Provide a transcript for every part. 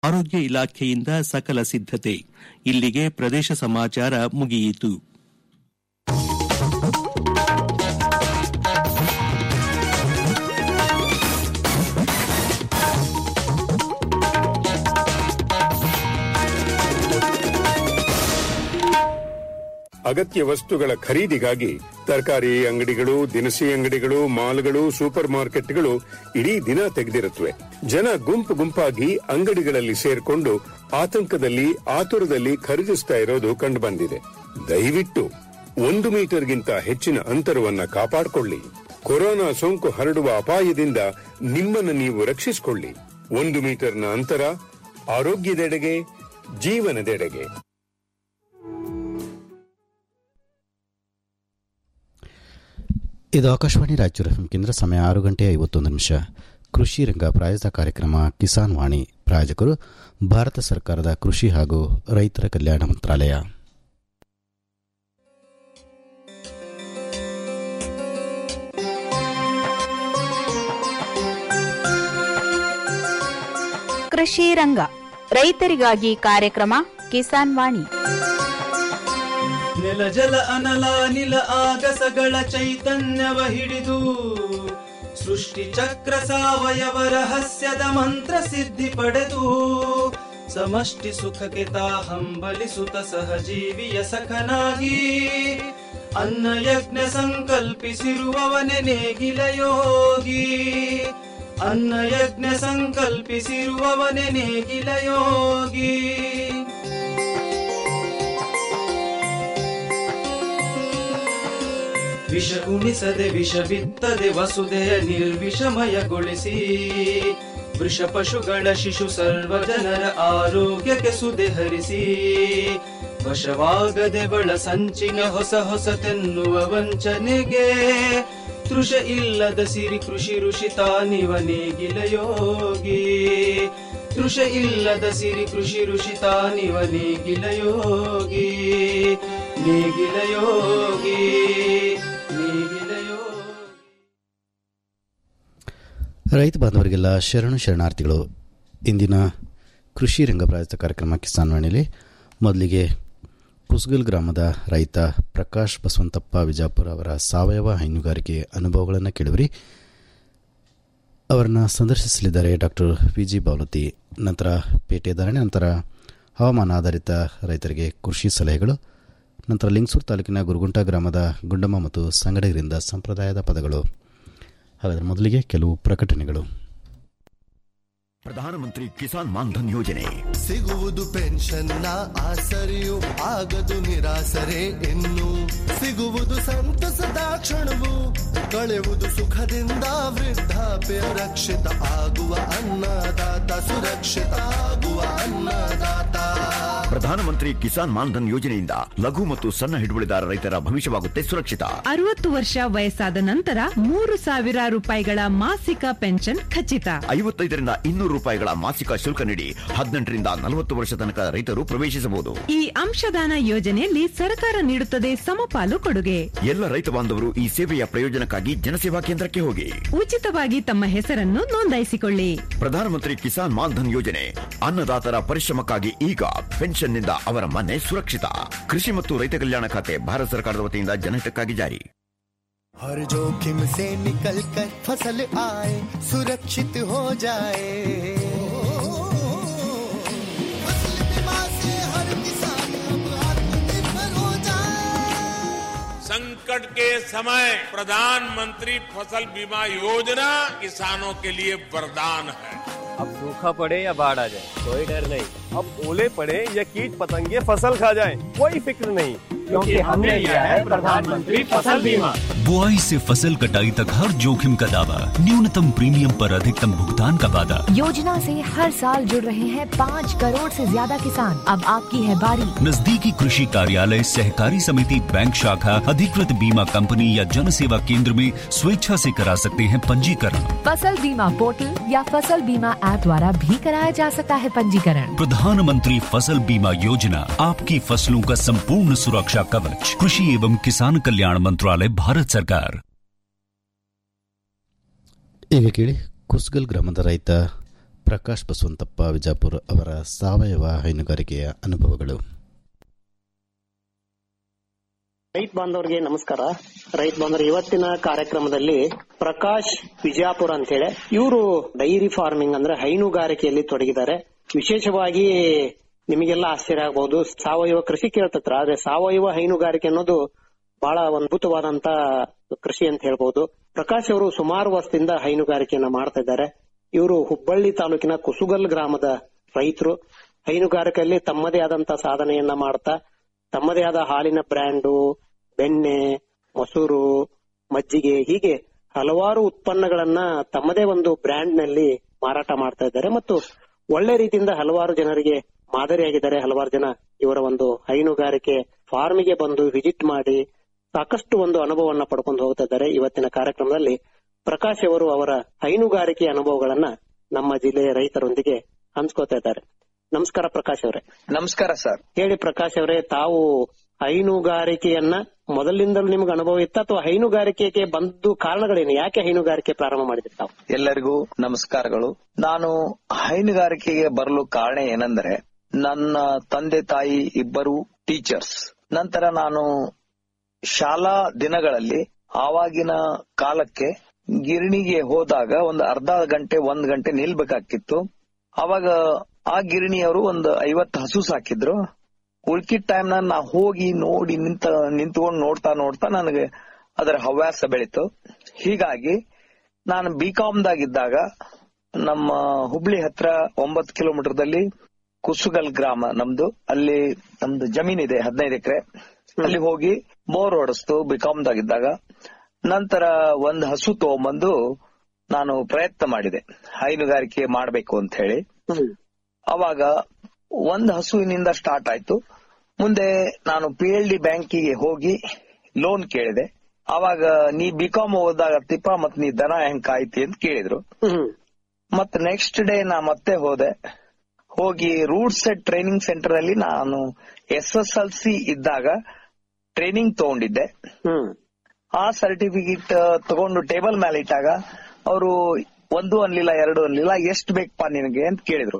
ಆರೋಗ್ಯ ಇಲಾಖೆಯಿಂದ ಸಕಲ ಸಿದ್ದತೆ ಇಲ್ಲಿಗೆ ಪ್ರದೇಶ ಸಮಾಚಾರ ಮುಗಿಯಿತು ಅಗತ್ಯ ವಸ್ತುಗಳ ಖರೀದಿಗಾಗಿ ತರಕಾರಿ ಅಂಗಡಿಗಳು ದಿನಸಿ ಅಂಗಡಿಗಳು ಮಾಲ್ಗಳು ಸೂಪರ್ ಮಾರ್ಕೆಟ್ಗಳು ಇಡೀ ದಿನ ತೆಗೆದಿರುತ್ತವೆ ಜನ ಗುಂಪು ಗುಂಪಾಗಿ ಅಂಗಡಿಗಳಲ್ಲಿ ಸೇರ್ಕೊಂಡು ಆತಂಕದಲ್ಲಿ ಆತುರದಲ್ಲಿ ಖರೀದಿಸ್ತಾ ಇರೋದು ಕಂಡುಬಂದಿದೆ ದಯವಿಟ್ಟು ಒಂದು ಮೀಟರ್ಗಿಂತ ಹೆಚ್ಚಿನ ಅಂತರವನ್ನ ಕಾಪಾಡಿಕೊಳ್ಳಿ ಕೊರೋನಾ ಸೋಂಕು ಹರಡುವ ಅಪಾಯದಿಂದ ನಿಮ್ಮನ್ನು ನೀವು ರಕ್ಷಿಸಿಕೊಳ್ಳಿ ಒಂದು ಮೀಟರ್ನ ಅಂತರ ಆರೋಗ್ಯದೆಡೆಗೆ ಜೀವನದೆಡೆಗೆ ಇದು ಆಕಾಶವಾಣಿ ರಾಯಚೂರು ಎಫ್ಎಂ ಕೇಂದ್ರ ಸಮಯ ಆರು ಗಂಟೆ ಐವತ್ತೊಂದು ನಿಮಿಷ ಕೃಷಿ ರಂಗ ಪ್ರಾಯೋಜಿತ ಕಾರ್ಯಕ್ರಮ ಕಿಸಾನ್ ವಾಣಿ ಪ್ರಾಯೋಜಕರು ಭಾರತ ಸರ್ಕಾರದ ಕೃಷಿ ಹಾಗೂ ರೈತರ ಕಲ್ಯಾಣ ಮಂತ್ರಾಲಯ ಕೃಷಿ ರಂಗ ರೈತರಿಗಾಗಿ ಕಾರ್ಯಕ್ರಮ ಕಿಸಾನ್ ವಾಣಿ ನೆಲ ಜಲ ಅನಲ ನಿಲ ಆಗಸಗಳ ಚೈತನ್ಯವ ಹಿಡಿದು ಸೃಷ್ಟಿ ಚಕ್ರ ಸಾವಯವ ರಹಸ್ಯದ ಮಂತ್ರ ಸಿದ್ಧಿ ಪಡೆದು ಸಮಷ್ಟಿ ಸುಖಕ್ಕೆ ತಾ ಹಂಬಲಿಸುತ್ತ ಸಹಜೀವಿಯ ಸಖನಾಗಿ ಅನ್ನ ಯಜ್ಞ ಸಂಕಲ್ಪಿಸಿರುವವನೆ ನೇಗಿಲ ಯೋಗಿ ಅನ್ನ ಯಜ್ಞ ಸಂಕಲ್ಪಿಸಿರುವವನೆ ನೇಗಿಲ ಯೋಗಿ ವಿಷ ಉಣಿಸದೆ ವಿಷ ಬಿತ್ತದೆ ವಸುದೆಯ ನಿರ್ವಿಷಮಯಗೊಳಿಸಿ ವೃಷ ಪಶುಗಳ ಶಿಶು ಸರ್ವ ಜನರ ಆರೋಗ್ಯಕ್ಕೆ ಸುದೆ ಹರಿಸಿ ವಶವಾಗದೆ ಬಳ ಸಂಚಿನ ಹೊಸ ಹೊಸತೆನ್ನುವ ವಂಚನೆಗೆ ತೃಷ ಇಲ್ಲದ ಸಿರಿ ಕೃಷಿ ಋಷಿ ತಾನಿವ ನೇಗಿಲ ಯೋಗಿ ತೃಷ ಇಲ್ಲದ ಸಿರಿ ಕೃಷಿ ಋಷಿ ತಾನಿವ ನೇಗಿಲ ಯೋಗಿ ನೇಗಿಲ ಯೋಗಿ ನೇಗಿಲ ಯೋಗಿ ರೈತ ಬಾಂಧವರಿಗೆಲ್ಲ ಶರಣು ಶರಣಾರ್ಥಿಗಳು ಇಂದಿನ ಕೃಷಿ ರಂಗ ಪ್ರಾಯೋಜಿತ ಕಾರ್ಯಕ್ರಮ ಕಿಸಾನ್ ವಾಣಿಯಲ್ಲಿ ಮೊದಲಿಗೆ ಕುಸ್ಗಲ್ ಗ್ರಾಮದ ರೈತ ಪ್ರಕಾಶ್ ಬಸವಂತಪ್ಪ ವಿಜಾಪುರ ಅವರ ಸಾವಯವ ಹೈನುಗಾರಿಕೆ ಅನುಭವಗಳನ್ನು ಕೇಳಿವರಿ ಅವರನ್ನು ಸಂದರ್ಶಿಸಲಿದ್ದಾರೆ ಡಾಕ್ಟರ್ ವಿ ಜಿ ಬಾವಲತಿ ನಂತರ ಪೇಟೆ ಧಾರಣೆ ನಂತರ ಹವಾಮಾನ ಆಧಾರಿತ ರೈತರಿಗೆ ಕೃಷಿ ಸಲಹೆಗಳು ನಂತರ ಲಿಂಗಸೂರು ತಾಲೂಕಿನ ಗುರುಗುಂಟ ಗ್ರಾಮದ ಗುಂಡಮ್ಮ ಮತ್ತು ಸಂಗಡಿಗರಿಂದ ಸಂಪ್ರದಾಯದ ಪದಗಳು ಹಾಗಾದರೆ ಮೊದಲಿಗೆ ಕೆಲವು ಪ್ರಕಟಣೆಗಳು ಪ್ರಧಾನಮಂತ್ರಿ ಕಿಸಾನ್ ಮಾನ್ಧನ್ ಯೋಜನೆ ಸಿಗುವುದು ಪೆನ್ಷನ್ನ ಆಸರೆಯು ಆಗದು ನಿರಾಸರೆ ಇನ್ನು ಸಿಗುವುದು ಸಂತಸದ ಕ್ಷಣವು ಕಳೆಯುವುದು ಸುಖದಿಂದ ವೃದ್ಧಾಪ್ಯ ರಕ್ಷಿತ ಆಗುವ ಅನ್ನದಾತ ಸುರಕ್ಷಿತ ಆಗುವ ಅನ್ನದಾತ ಪ್ರಧಾನಮಂತ್ರಿ ಕಿಸಾನ್ ಮಾನ್ಧನ್ ಯೋಜನೆಯಿಂದ ಲಘು ಮತ್ತು ಸಣ್ಣ ಹಿಡುವಳಿದಾರ ರೈತರ ಭವಿಷ್ಯವಾಗುತ್ತೆ ಸುರಕ್ಷಿತ ಅರವತ್ತು ವರ್ಷ ವಯಸ್ಸಾದ ನಂತರ ಮೂರು ಸಾವಿರ ರೂಪಾಯಿಗಳ ಮಾಸಿಕ ಪೆನ್ಷನ್ ಖಚಿತ ಐವತ್ತೈದರಿಂದ ಇನ್ನೂರು ರೂಪಾಯಿಗಳ ಮಾಸಿಕ ಶುಲ್ಕ ನೀಡಿ ಹದಿನೆಂಟರಿಂದ ನಲವತ್ತು ವರ್ಷ ತನಕ ರೈತರು ಪ್ರವೇಶಿಸಬಹುದು ಈ ಅಂಶದಾನ ಯೋಜನೆಯಲ್ಲಿ ಸರ್ಕಾರ ನೀಡುತ್ತದೆ ಸಮಪಾಲು ಕೊಡುಗೆ ಎಲ್ಲ ರೈತ ಬಾಂಧವರು ಈ ಸೇವೆಯ ಪ್ರಯೋಜನಕ್ಕಾಗಿ ಜನಸೇವಾ ಕೇಂದ್ರಕ್ಕೆ ಹೋಗಿ ಉಚಿತವಾಗಿ ತಮ್ಮ ಹೆಸರನ್ನು ನೋಂದಾಯಿಸಿಕೊಳ್ಳಿ ಪ್ರಧಾನಮಂತ್ರಿ ಕಿಸಾನ್ ಮಾನ್ಧನ್ ಯೋಜನೆ ಅನ್ನದಾತರ ಪರಿಶ್ರಮಕ್ಕಾಗಿ ಈಗ ಪೆನ್ಷನ್ನಿಂದ ಅವರ ಮನೆ ಸುರಕ್ಷಿತ ಕೃಷಿ ಮತ್ತು ರೈತ ಕಲ್ಯಾಣ ಖಾತೆ ಭಾರತ ಸರ್ಕಾರದ ವತಿಯಿಂದ ಜನಹಿತಕ್ಕಾಗಿ ಜಾರಿ हर जोखिम से निकल कर फसल आए सुरक्षित हो जाए फसल बीमा से हर किसान अब आत्मनिर्भर हो जाए संकट के समय प्रधानमंत्री फसल बीमा योजना किसानों के लिए वरदान है अब सूखा पड़े या बाढ़ आ जाए कोई डर नहीं अब ओले पड़े या कीट पतंगे फसल खा जाए कोई फिक्र नहीं क्योंकि हमने लिया है प्रधानमंत्री फसल बीमा बुआई से फसल कटाई तक हर जोखिम का दावा न्यूनतम प्रीमियम पर अधिकतम भुगतान का वादा योजना से हर साल जुड़ रहे हैं पाँच करोड़ से ज्यादा किसान अब आपकी है बारी नजदीकी कृषि कार्यालय सहकारी समिति बैंक शाखा अधिकृत बीमा कंपनी या जन सेवा केंद्र में स्वेच्छा से करा सकते हैं पंजीकरण फसल बीमा पोर्टल या फसल बीमा ऐप द्वारा भी कराया जा सकता है पंजीकरण प्रधानमंत्री फसल बीमा योजना आपकी फसलों का संपूर्ण सुरक्षा कवच कृषि एवं किसान कल्याण मंत्रालय भारत सरकार ಈಗ ಕೇಳಿ ಕುಸ್ಗಲ್ ಗ್ರಾಮದ ರೈತ ಪ್ರಕಾಶ್ ಬಸವಂತಪ್ಪ ವಿಜಾಪುರ ಅವರ ಸಾವಯವ ಹೈನುಗಾರಿಕೆಯ ಅನುಭವಗಳು ರೈತ ಬಾಂಧವರಿಗೆ ನಮಸ್ಕಾರ ರೈತ ಬಾಂಧವರು ಇವತ್ತಿನ ಕಾರ್ಯಕ್ರಮದಲ್ಲಿ ಪ್ರಕಾಶ್ ವಿಜಯಾಪುರ ಅಂತ ಹೇಳಿ ಇವರು ಡೈರಿ ಫಾರ್ಮಿಂಗ್ ಅಂದ್ರೆ ಹೈನುಗಾರಿಕೆಯಲ್ಲಿ ತೊಡಗಿದ್ದಾರೆ ವಿಶೇಷವಾಗಿ ನಿಮಗೆಲ್ಲ ಆಶ್ಚರ್ಯ ಆಗಬಹುದು ಸಾವಯವ ಕೃಷಿ ಕೇಳ್ತತ್ರ ಆದ್ರೆ ಸಾವಯವ ಹೈನುಗಾರಿಕೆ ಅನ್ನೋದು ಬಹಳ ಅದ್ಭುತವಾದಂತ ಕೃಷಿ ಅಂತ ಹೇಳ್ಬಹುದು ಪ್ರಕಾಶ್ ಅವರು ಸುಮಾರು ವರ್ಷದಿಂದ ಹೈನುಗಾರಿಕೆಯನ್ನ ಮಾಡ್ತಾ ಇದ್ದಾರೆ ಇವರು ಹುಬ್ಬಳ್ಳಿ ತಾಲೂಕಿನ ಕುಸುಗಲ್ ಗ್ರಾಮದ ರೈತರು ಹೈನುಗಾರಿಕೆಯಲ್ಲಿ ತಮ್ಮದೇ ಆದಂತ ಸಾಧನೆಯನ್ನ ಮಾಡ್ತಾ ತಮ್ಮದೇ ಆದ ಹಾಲಿನ ಬ್ರ್ಯಾಂಡು ಬೆಣ್ಣೆ ಮೊಸರು ಮಜ್ಜಿಗೆ ಹೀಗೆ ಹಲವಾರು ಉತ್ಪನ್ನಗಳನ್ನ ತಮ್ಮದೇ ಒಂದು ಬ್ರ್ಯಾಂಡ್ ನಲ್ಲಿ ಮಾರಾಟ ಮಾಡ್ತಾ ಇದ್ದಾರೆ ಮತ್ತು ಒಳ್ಳೆ ರೀತಿಯಿಂದ ಹಲವಾರು ಜನರಿಗೆ ಮಾದರಿಯಾಗಿದ್ದಾರೆ ಹಲವಾರು ಜನ ಇವರ ಒಂದು ಹೈನುಗಾರಿಕೆ ಫಾರ್ಮಿಗೆ ಬಂದು ವಿಸಿಟ್ ಮಾಡಿ ಸಾಕಷ್ಟು ಒಂದು ಅನುಭವವನ್ನ ಪಡ್ಕೊಂಡು ಹೋಗ್ತಾ ಇದ್ದಾರೆ ಇವತ್ತಿನ ಕಾರ್ಯಕ್ರಮದಲ್ಲಿ ಪ್ರಕಾಶ್ ಅವರು ಅವರ ಹೈನುಗಾರಿಕೆ ಅನುಭವಗಳನ್ನ ನಮ್ಮ ಜಿಲ್ಲೆಯ ರೈತರೊಂದಿಗೆ ಹಂಚ್ಕೋತಾ ಇದ್ದಾರೆ ನಮಸ್ಕಾರ ಪ್ರಕಾಶ್ ಅವರೇ ನಮಸ್ಕಾರ ಸರ್ ಹೇಳಿ ಪ್ರಕಾಶ್ ಅವರೇ ತಾವು ಹೈನುಗಾರಿಕೆಯನ್ನ ಮೊದಲಿಂದಲೂ ನಿಮ್ಗೆ ಅನುಭವ ಇತ್ತ ಅಥವಾ ಹೈನುಗಾರಿಕೆಗೆ ಬಂದು ಕಾರಣಗಳೇನು ಯಾಕೆ ಹೈನುಗಾರಿಕೆ ಪ್ರಾರಂಭ ಮಾಡಿದ್ರಿ ತಾವು ಎಲ್ಲರಿಗೂ ನಮಸ್ಕಾರಗಳು ನಾನು ಹೈನುಗಾರಿಕೆಗೆ ಬರಲು ಕಾರಣ ಏನಂದ್ರೆ ನನ್ನ ತಂದೆ ತಾಯಿ ಇಬ್ಬರು ಟೀಚರ್ಸ್ ನಂತರ ನಾನು ಶಾಲಾ ದಿನಗಳಲ್ಲಿ ಆವಾಗಿನ ಕಾಲಕ್ಕೆ ಗಿರಣಿಗೆ ಹೋದಾಗ ಒಂದು ಅರ್ಧ ಗಂಟೆ ಒಂದ್ ಗಂಟೆ ನಿಲ್ಬೇಕಾಗಿತ್ತು ಅವಾಗ ಆ ಗಿರಣಿಯವರು ಒಂದು ಐವತ್ತು ಹಸು ಸಾಕಿದ್ರು ಉಳ್ಕಿದ ಟೈಮ್ ನಾ ಹೋಗಿ ನೋಡಿ ನಿಂತ ನಿಂತ್ಕೊಂಡು ನೋಡ್ತಾ ನೋಡ್ತಾ ನನಗೆ ಅದರ ಹವ್ಯಾಸ ಬೆಳೀತು ಹೀಗಾಗಿ ನಾನು ಬಿ ದಾಗಿದ್ದಾಗ ನಮ್ಮ ಹುಬ್ಳಿ ಹತ್ರ ಒಂಬತ್ತು ಕಿಲೋಮೀಟರ್ದಲ್ಲಿ ಕುಸುಗಲ್ ಗ್ರಾಮ ನಮ್ದು ಅಲ್ಲಿ ನಮ್ದು ಜಮೀನ್ ಇದೆ ಹದಿನೈದು ಎಕರೆ ಅಲ್ಲಿ ಹೋಗಿ ಬೋರ್ ಹೊಡೆಸ್ತು ಬಿ ದಾಗಿದ್ದಾಗ ನಂತರ ಒಂದ್ ಹಸು ತಗೊಂಬಂದು ನಾನು ಪ್ರಯತ್ನ ಮಾಡಿದೆ ಹೈನುಗಾರಿಕೆ ಮಾಡ್ಬೇಕು ಅಂತ ಹೇಳಿ ಅವಾಗ ಒಂದ್ ಹಸುವಿನಿಂದ ಸ್ಟಾರ್ಟ್ ಆಯ್ತು ಮುಂದೆ ನಾನು ಪಿ ಎಲ್ ಡಿ ಬ್ಯಾಂಕಿಗೆ ಹೋಗಿ ಲೋನ್ ಕೇಳಿದೆ ಅವಾಗ ನೀ ಬಿಕಾಮ್ ಓದಾಗ ತಿಪ್ಪ ಮತ್ ನೀ ದನ ಹೆಂಗ್ ಕಾಯ್ತಿ ಅಂತ ಕೇಳಿದ್ರು ಮತ್ ನೆಕ್ಸ್ಟ್ ಡೇ ನಾ ಮತ್ತೆ ಹೋದೆ ಹೋಗಿ ರೂಟ್ ಸೆಟ್ ಟ್ರೈನಿಂಗ್ ಸೆಂಟರ್ ಅಲ್ಲಿ ನಾನು ಎಸ್ ಎಸ್ ಎಲ್ ಸಿ ಇದ್ದಾಗ ಟ್ರೈನಿಂಗ್ ತಗೊಂಡಿದ್ದೆ ಆ ಸರ್ಟಿಫಿಕೇಟ್ ತಗೊಂಡು ಟೇಬಲ್ ಮೇಲೆ ಇಟ್ಟಾಗ ಅವರು ಒಂದು ಅನ್ಲಿಲ್ಲ ಎರಡು ಅನ್ಲಿಲ್ಲ ಎಷ್ಟ್ ಬೇಕಪ್ಪ ನಿನಗೆ ಅಂತ ಕೇಳಿದ್ರು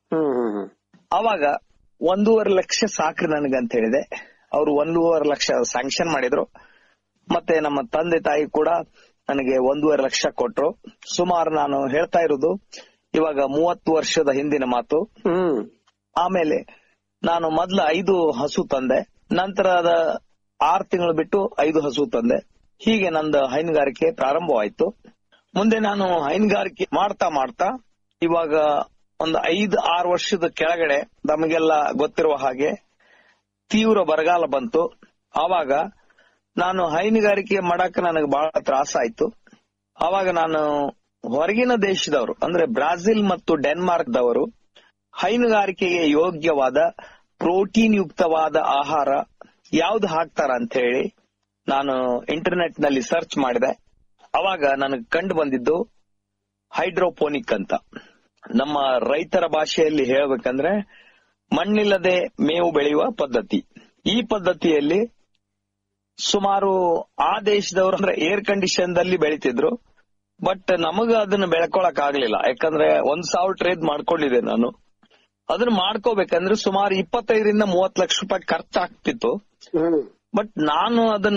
ಅವಾಗ ಒಂದೂವರೆ ಲಕ್ಷ ಸಾಕ್ರಿ ನನಗಂತ ಹೇಳಿದೆ ಅವರು ಒಂದೂವರೆ ಲಕ್ಷ ಸ್ಯಾಂಕ್ಷನ್ ಮಾಡಿದ್ರು ಮತ್ತೆ ನಮ್ಮ ತಂದೆ ತಾಯಿ ಕೂಡ ನನಗೆ ಒಂದೂವರೆ ಲಕ್ಷ ಕೊಟ್ರು ಸುಮಾರು ನಾನು ಹೇಳ್ತಾ ಇರೋದು ಇವಾಗ ಮೂವತ್ತು ವರ್ಷದ ಹಿಂದಿನ ಮಾತು ಆಮೇಲೆ ನಾನು ಮೊದ್ಲು ಐದು ಹಸು ತಂದೆ ನಂತರದ ಆರು ತಿಂಗಳು ಬಿಟ್ಟು ಐದು ಹಸು ತಂದೆ ಹೀಗೆ ನಂದು ಹೈನುಗಾರಿಕೆ ಪ್ರಾರಂಭವಾಯ್ತು ಮುಂದೆ ನಾನು ಹೈನುಗಾರಿಕೆ ಮಾಡ್ತಾ ಮಾಡ್ತಾ ಇವಾಗ ಒಂದು ಐದು ಆರು ವರ್ಷದ ಕೆಳಗಡೆ ನಮಗೆಲ್ಲ ಗೊತ್ತಿರುವ ಹಾಗೆ ತೀವ್ರ ಬರಗಾಲ ಬಂತು ಆವಾಗ ನಾನು ಹೈನುಗಾರಿಕೆ ಮಾಡಕ್ ನನಗೆ ಬಹಳ ತ್ರಾಸ ಆಯ್ತು ಆವಾಗ ನಾನು ಹೊರಗಿನ ದೇಶದವರು ಅಂದ್ರೆ ಬ್ರಾಜಿಲ್ ಮತ್ತು ಡೆನ್ಮಾರ್ಕ್ ದವರು ಹೈನುಗಾರಿಕೆಗೆ ಯೋಗ್ಯವಾದ ಪ್ರೋಟೀನ್ ಯುಕ್ತವಾದ ಆಹಾರ ಯಾವ್ದು ಹಾಕ್ತಾರ ಅಂತ ಹೇಳಿ ನಾನು ಇಂಟರ್ನೆಟ್ ನಲ್ಲಿ ಸರ್ಚ್ ಮಾಡಿದೆ ಅವಾಗ ನನಗೆ ಕಂಡು ಬಂದಿದ್ದು ಹೈಡ್ರೋಪೋನಿಕ್ ಅಂತ ನಮ್ಮ ರೈತರ ಭಾಷೆಯಲ್ಲಿ ಹೇಳ್ಬೇಕಂದ್ರೆ ಮಣ್ಣಿಲ್ಲದೆ ಮೇವು ಬೆಳೆಯುವ ಪದ್ಧತಿ ಈ ಪದ್ಧತಿಯಲ್ಲಿ ಸುಮಾರು ಆ ದೇಶದವರು ಅಂದ್ರೆ ಏರ್ ಕಂಡೀಷನ್ ದಲ್ಲಿ ಬೆಳಿತಿದ್ರು ಬಟ್ ನಮಗ ಅದನ್ನ ಬೆಳ್ಕೊಳಕ್ ಆಗ್ಲಿಲ್ಲ ಯಾಕಂದ್ರೆ ಒಂದ್ ಸಾವಿರ ಟ್ರೇದ್ ಮಾಡ್ಕೊಂಡಿದ್ದೆ ನಾನು ಅದನ್ನ ಮಾಡ್ಕೋಬೇಕಂದ್ರೆ ಸುಮಾರು ಇಪ್ಪತ್ತೈದರಿಂದ ಮೂವತ್ ಲಕ್ಷ ರೂಪಾಯಿ ಖರ್ಚಾಗ್ತಿತ್ತು ಬಟ್ ನಾನು ಅದನ್ನ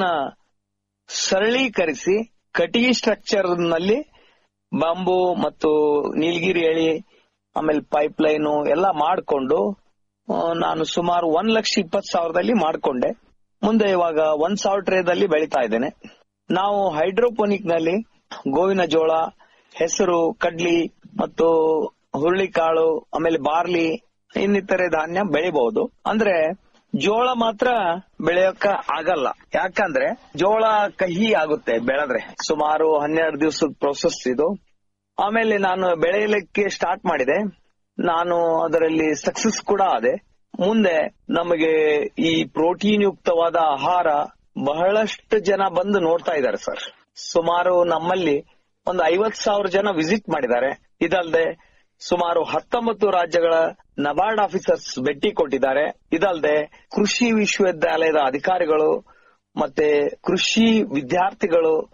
ಸರಳೀಕರಿಸಿ ಕಟಿಗೆ ಸ್ಟ್ರಕ್ಚರ್ ನಲ್ಲಿ ಬಾಂಬು ಮತ್ತು ನೀಲಗಿರಿ ಎಳಿ ಆಮೇಲೆ ಪೈಪ್ ಲೈನು ಎಲ್ಲ ಮಾಡ್ಕೊಂಡು ಆ, ನಾನು ಸುಮಾರು ಒಂದ್ ಲಕ್ಷ ಇಪ್ಪತ್ ಸಾವಿರದಲ್ಲಿ ಮಾಡ್ಕೊಂಡೆ ಮುಂದೆ ಇವಾಗ ಒಂದ್ ಸಾವಿರ ಟ್ರೇದಲ್ಲಿ ಬೆಳಿತಾ ಇದ್ದೇನೆ ನಾವು ಹೈಡ್ರೋಪೋನಿಕ್ ನಲ್ಲಿ ಗೋವಿನ ಜೋಳ ಹೆಸರು ಕಡ್ಲಿ ಮತ್ತು ಹುರುಳಿಕಾಳು ಆಮೇಲೆ ಬಾರ್ಲಿ ಇನ್ನಿತರೆ ಧಾನ್ಯ ಬೆಳಿಬಹುದು ಅಂದ್ರೆ ಜೋಳ ಮಾತ್ರ ಬೆಳೆಯೋಕ ಆಗಲ್ಲ ಯಾಕಂದ್ರೆ ಜೋಳ ಕಹಿ ಆಗುತ್ತೆ ಬೆಳೆದ್ರೆ ಸುಮಾರು ಹನ್ನೆರಡು ದಿವಸದ ಪ್ರೊಸೆಸ್ ಇದು ಆಮೇಲೆ ನಾನು ಬೆಳೆಯಲಿಕ್ಕೆ ಸ್ಟಾರ್ಟ್ ಮಾಡಿದೆ ನಾನು ಅದರಲ್ಲಿ ಸಕ್ಸಸ್ ಕೂಡ ಆದೆ ಮುಂದೆ ನಮಗೆ ಈ ಪ್ರೋಟೀನ್ ಯುಕ್ತವಾದ ಆಹಾರ ಬಹಳಷ್ಟು ಜನ ಬಂದು ನೋಡ್ತಾ ಇದ್ದಾರೆ ಸರ್ ಸುಮಾರು ನಮ್ಮಲ್ಲಿ ಒಂದು ಐವತ್ ಸಾವಿರ ಜನ ವಿಸಿಟ್ ಮಾಡಿದ್ದಾರೆ ಇದಲ್ಲದೆ ಸುಮಾರು ಹತ್ತೊಂಬತ್ತು ರಾಜ್ಯಗಳ ನಬಾರ್ಡ್ ಆಫೀಸರ್ಸ್ ಭೇಟಿ ಕೊಟ್ಟಿದ್ದಾರೆ ಇದಲ್ಲದೆ ಕೃಷಿ ವಿಶ್ವವಿದ್ಯಾಲಯದ ಅಧಿಕಾರಿಗಳು ಮತ್ತೆ ಕೃಷಿ ವಿದ್ಯಾರ್ಥಿಗಳು